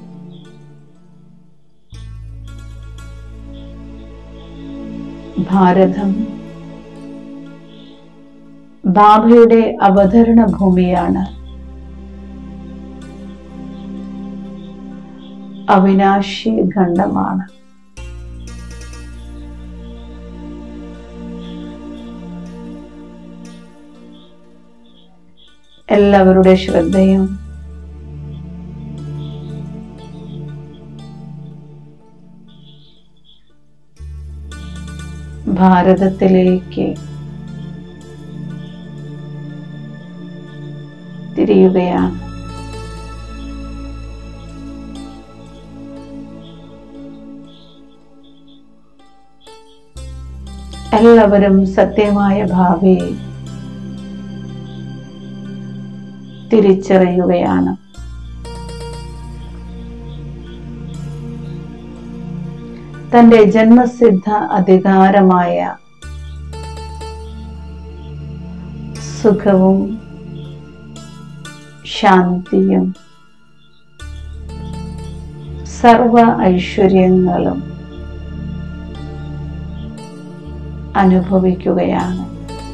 ഭാരതം ബാബയുടെ അവതരണ ഭൂമിയാണ് അവിനാശി ഖണ്ഡമാണ് എല്ലാവരുടെ ശ്രദ്ധയും ഭാരതത്തിലേക്ക് തിരിയുകയാണ് എല്ലാവരും സത്യമായ ഭാവി തിരിച്ചറിയുകയാണ് തന്റെ ജന്മസിദ്ധ അധികാരമായ സുഖവും ശാന്തിയും സർവ ഐശ്വര്യങ്ങളും അനുഭവിക്കുകയാണ്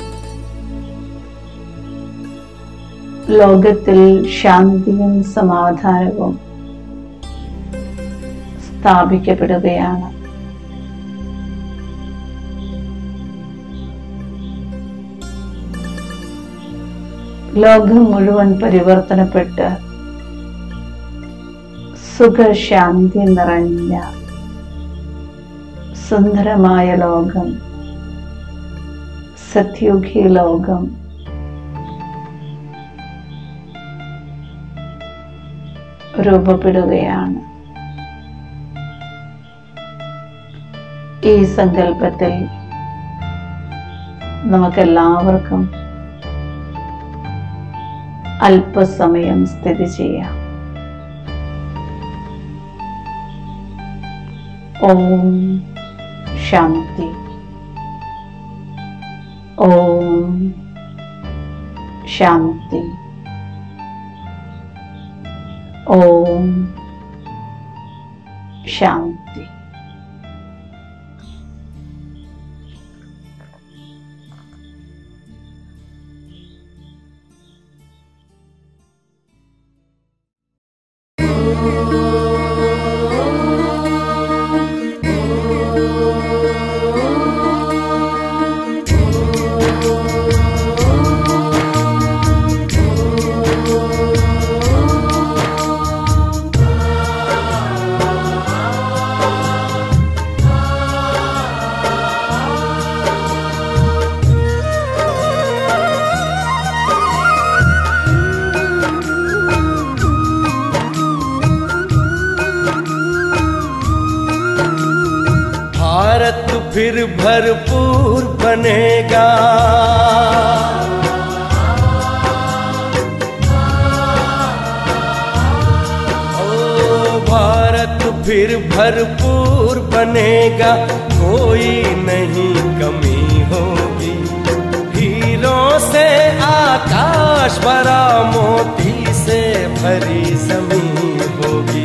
ലോകത്തിൽ ശാന്തിയും സമാധാനവും സ്ഥാപിക്കപ്പെടുകയാണ് ലോകം മുഴുവൻ പരിവർത്തനപ്പെട്ട് സുഖശാന്തി നിറഞ്ഞ സുന്ദരമായ ലോകം സത്യുഗി ലോകം രൂപപ്പെടുകയാണ് ഈ സങ്കല്പത്തിൽ നമുക്കെല്ലാവർക്കും അല്പസമയം സ്ഥിതി ചെയ്യാം ഓം ശാന്തി ഓം ശാന്തി ഓം ശാന്തി भारत फिर भरपूर बनेगा ओ भारत फिर भरपूर बनेगा कोई नहीं कमी होगी हीरों से आकाश आकाश भरा मोती से भरी जमीन होगी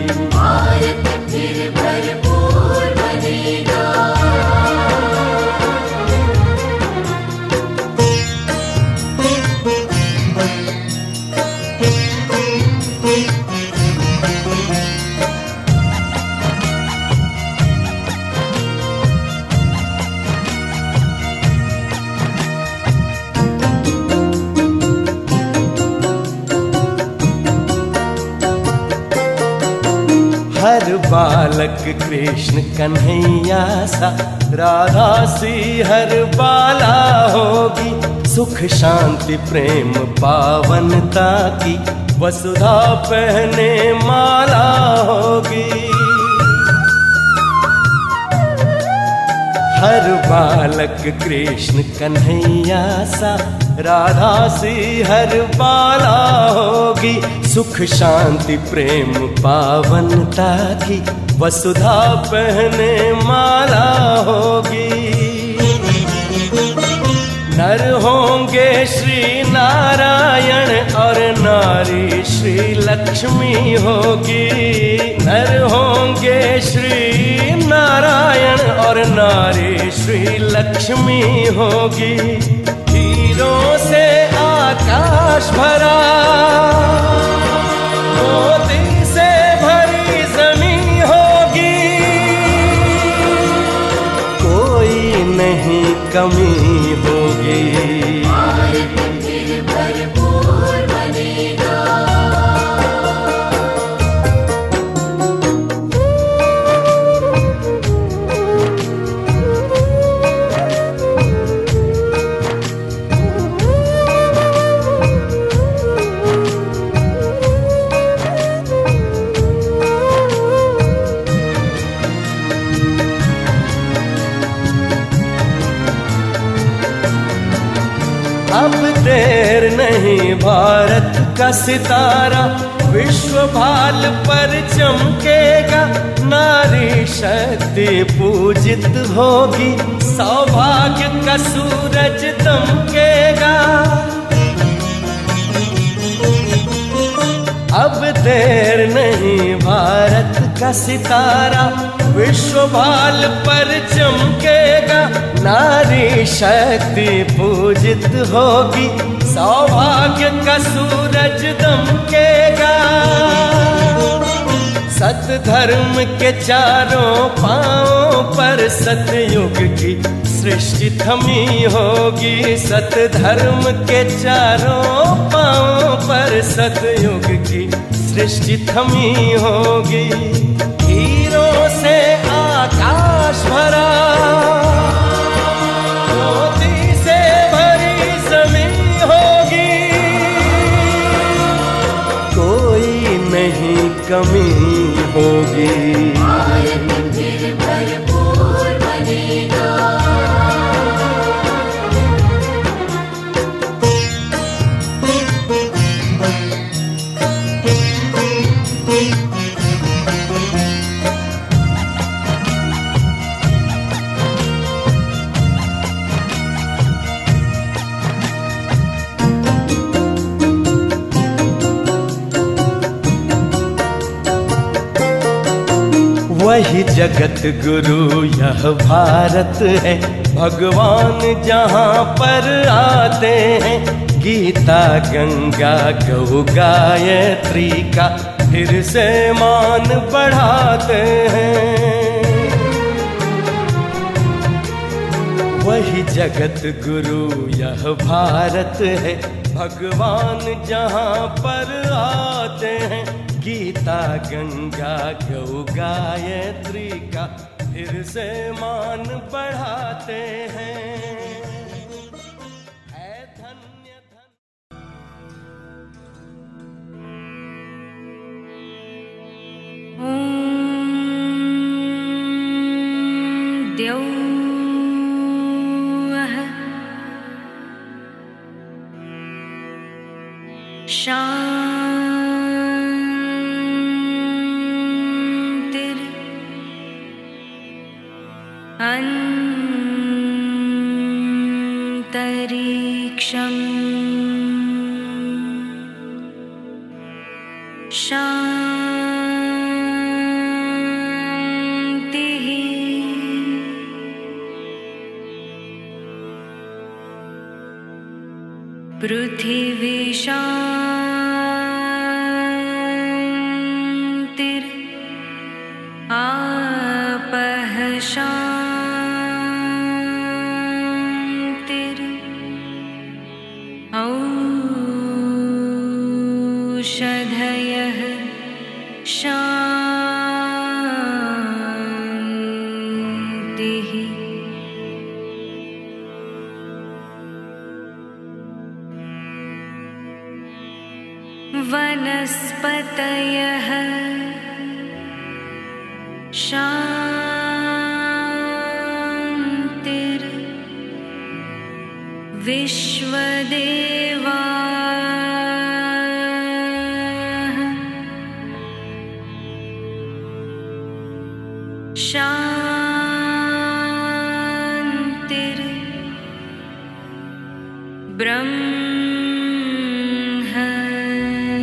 हर बालक कृष्ण कन्हैया सा राधा सी हर बाला होगी सुख शांति प्रेम पावनता की वसुधा पहने माला होगी हर बालक कृष्ण कन्हैया सा राधा सी हर बाला होगी सुख शांति प्रेम पावनता की वसुधा पहने माला होगी नर होंगे श्री नारायण और नारी श्री लक्ष्मी होगी नर होंगे श्री नारायण और नारी श्री लक्ष्मी होगी हीरों से आकाश भरा मोती से भरी जमीन होगी कोई नहीं कमी होगी अब देर नहीं भारत का सितारा विश्व भाल पर चमकेगा नारी शक्ति पूजित होगी सौभाग्य का सूरज दमकेगा अब देर नहीं भारत का सितारा विश्व भाल पर चमकेगा नारी शक्ति पूजित होगी सौभाग्य का सूरज दमकेगा सत धर्म के चारों पांवों पर सतयुग की सृष्टि थमी होगी सत धर्म के चारों पांवों पर सतयुग की सृष्टि थमी होगी हीरों से आकाश भरा मोती से भरी जमीन होगी कोई नहीं कमी होगी वही जगत गुरु यह भारत है भगवान जहाँ पर आते हैं गीता गंगा गौ गायत्री का फिर से मान बढ़ाते हैं वही जगत गुरु यह भारत है भगवान जहाँ पर आते हैं गीता गंगा गौ गायत्री का फिर से मान बढ़ाते हैं है धन्य धन्य ॐ द्यौः शान्तिर् अन्तरिक्षम् शान्तिः पृथिवी शान्तिर् आपः शान्तिर् औषधयः शान्तिः वनस्पतयः शान्तिर् विश्वदेवा शान्तिर् ब्रह्म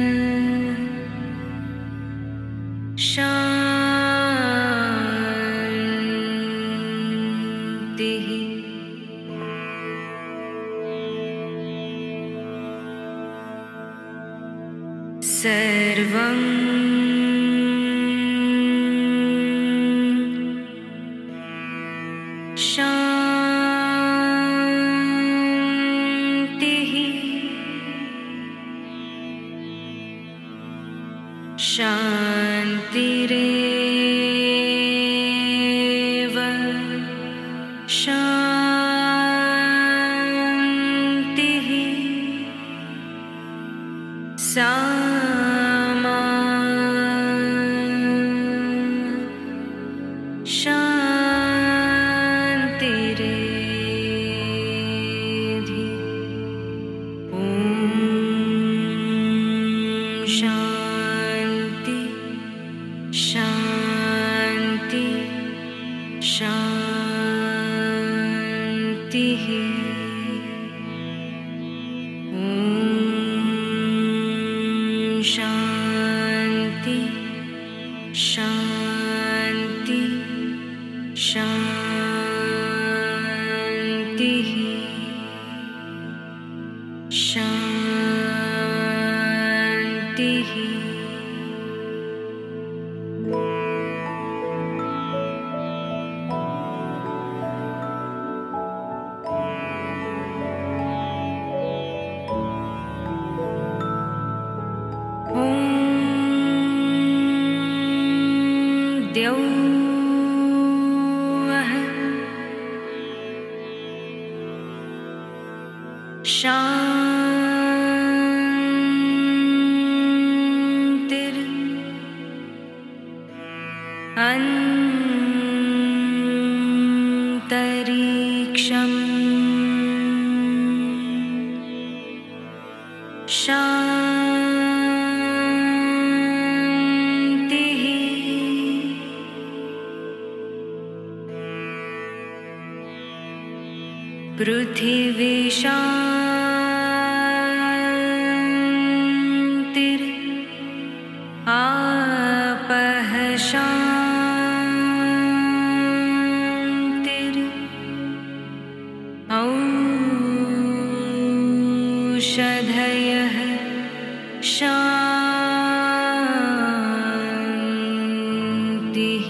शान्तिः सर्वं शान्तिः शान्तिरेव शान्तिः सामा शान्तिरेधि ॐ शान्ति शान्ति शान्तिः ॐ शान्ति शान्ति शान्तिः शान्तिः ॐ द्यौः शान्तिर् अन्तरिक्षम् शान्तिः पृथिवी शान्तिर् आपः शान्तिर् औषधयः शान्तिः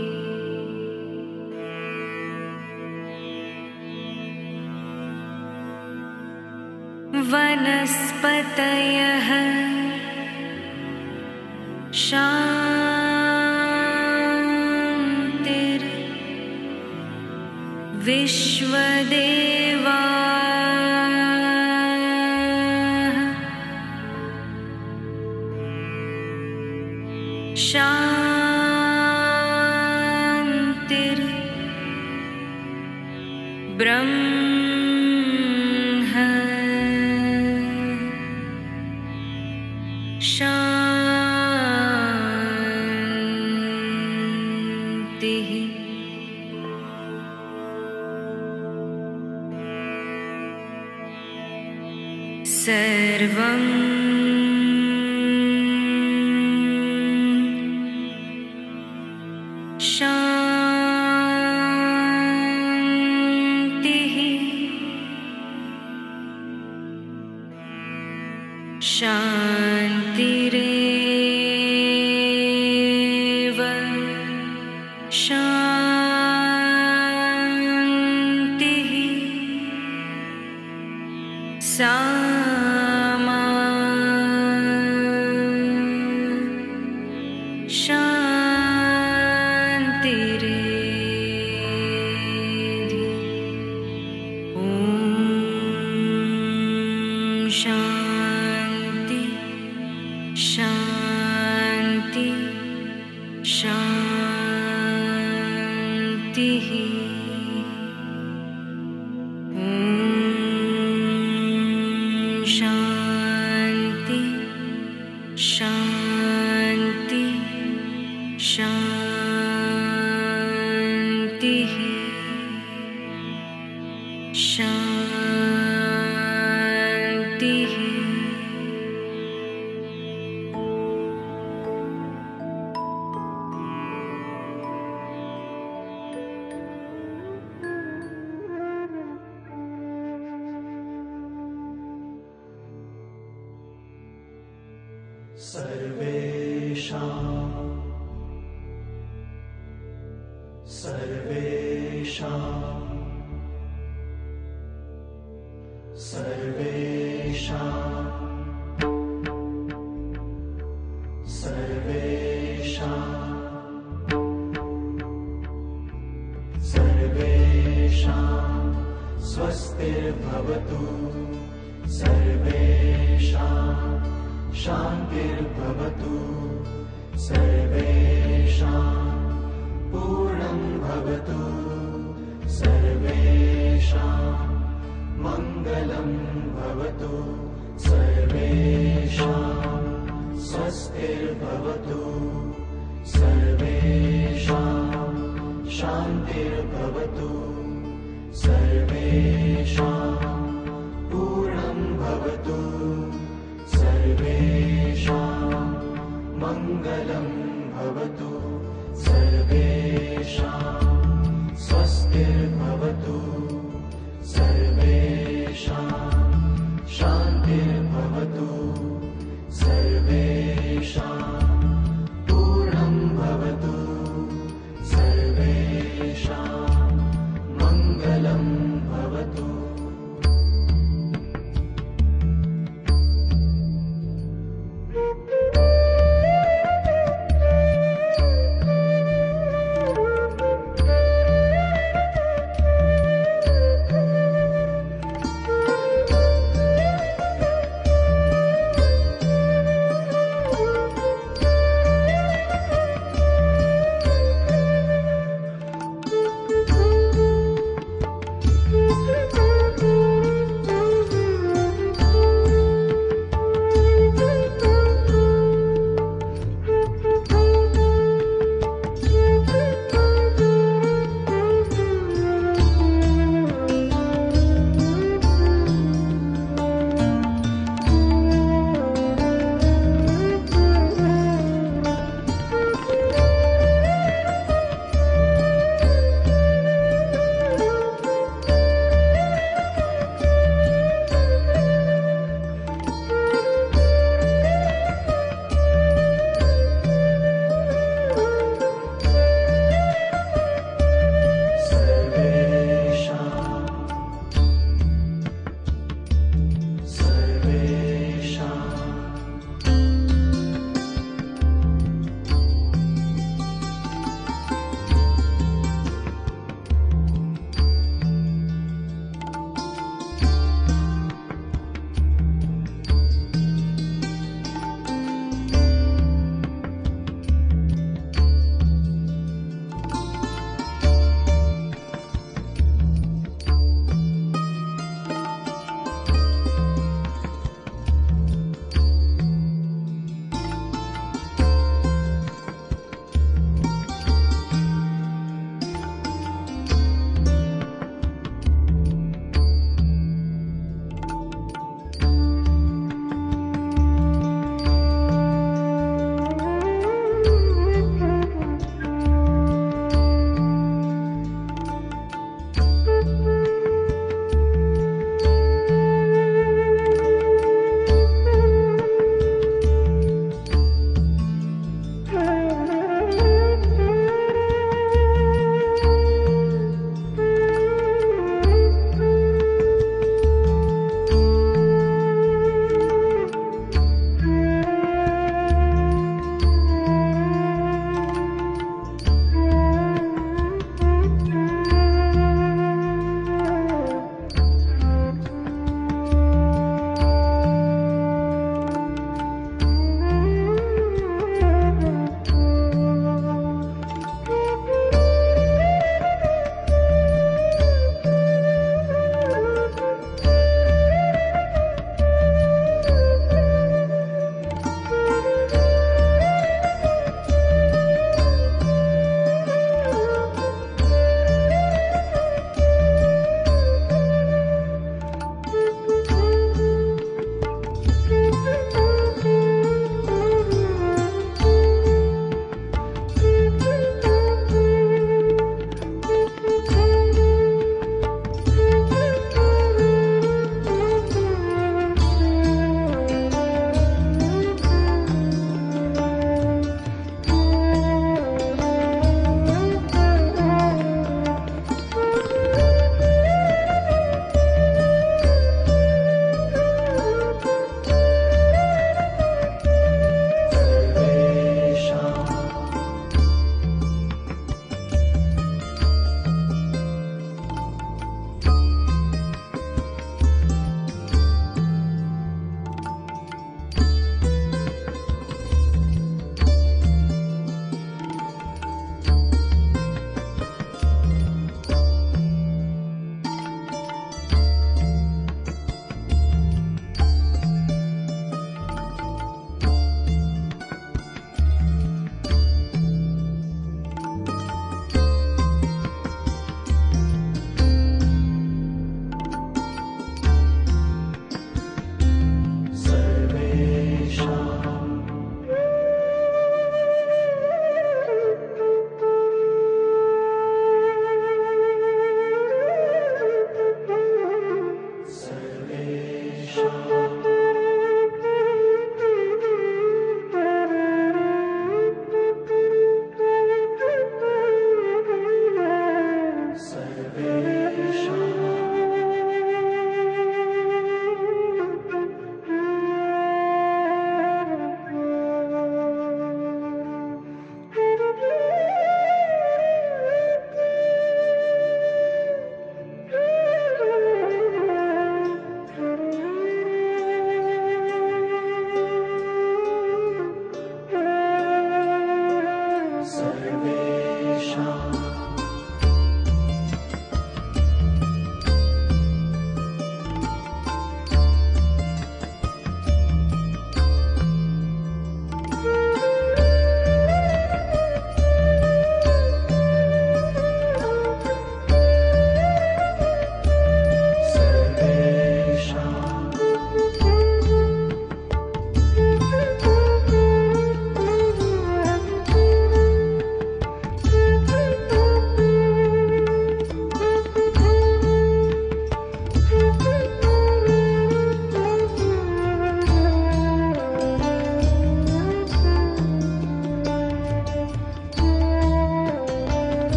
वनस्पतयः शान्तिर् विश्वदेवा शान्तिर् ब्रह्म शान्तिः सर्वं शान्तिरेव शान्तिः सामा शान्तिरेधि ॐ शान्ति शान्ति शान्तिः ॐ शान्ति शान्ति शान्तिः शान्तिः स्वस्तिर्भवतु सर्वेषां शान्तिर्भवतु सर्वेषां पूर्णं भवतु सर्वेषां मङ्गलं भवतु सर्वेषां स्वस्तिर्भवतु सर्वेषां शान्तिर्भवतु सर्वे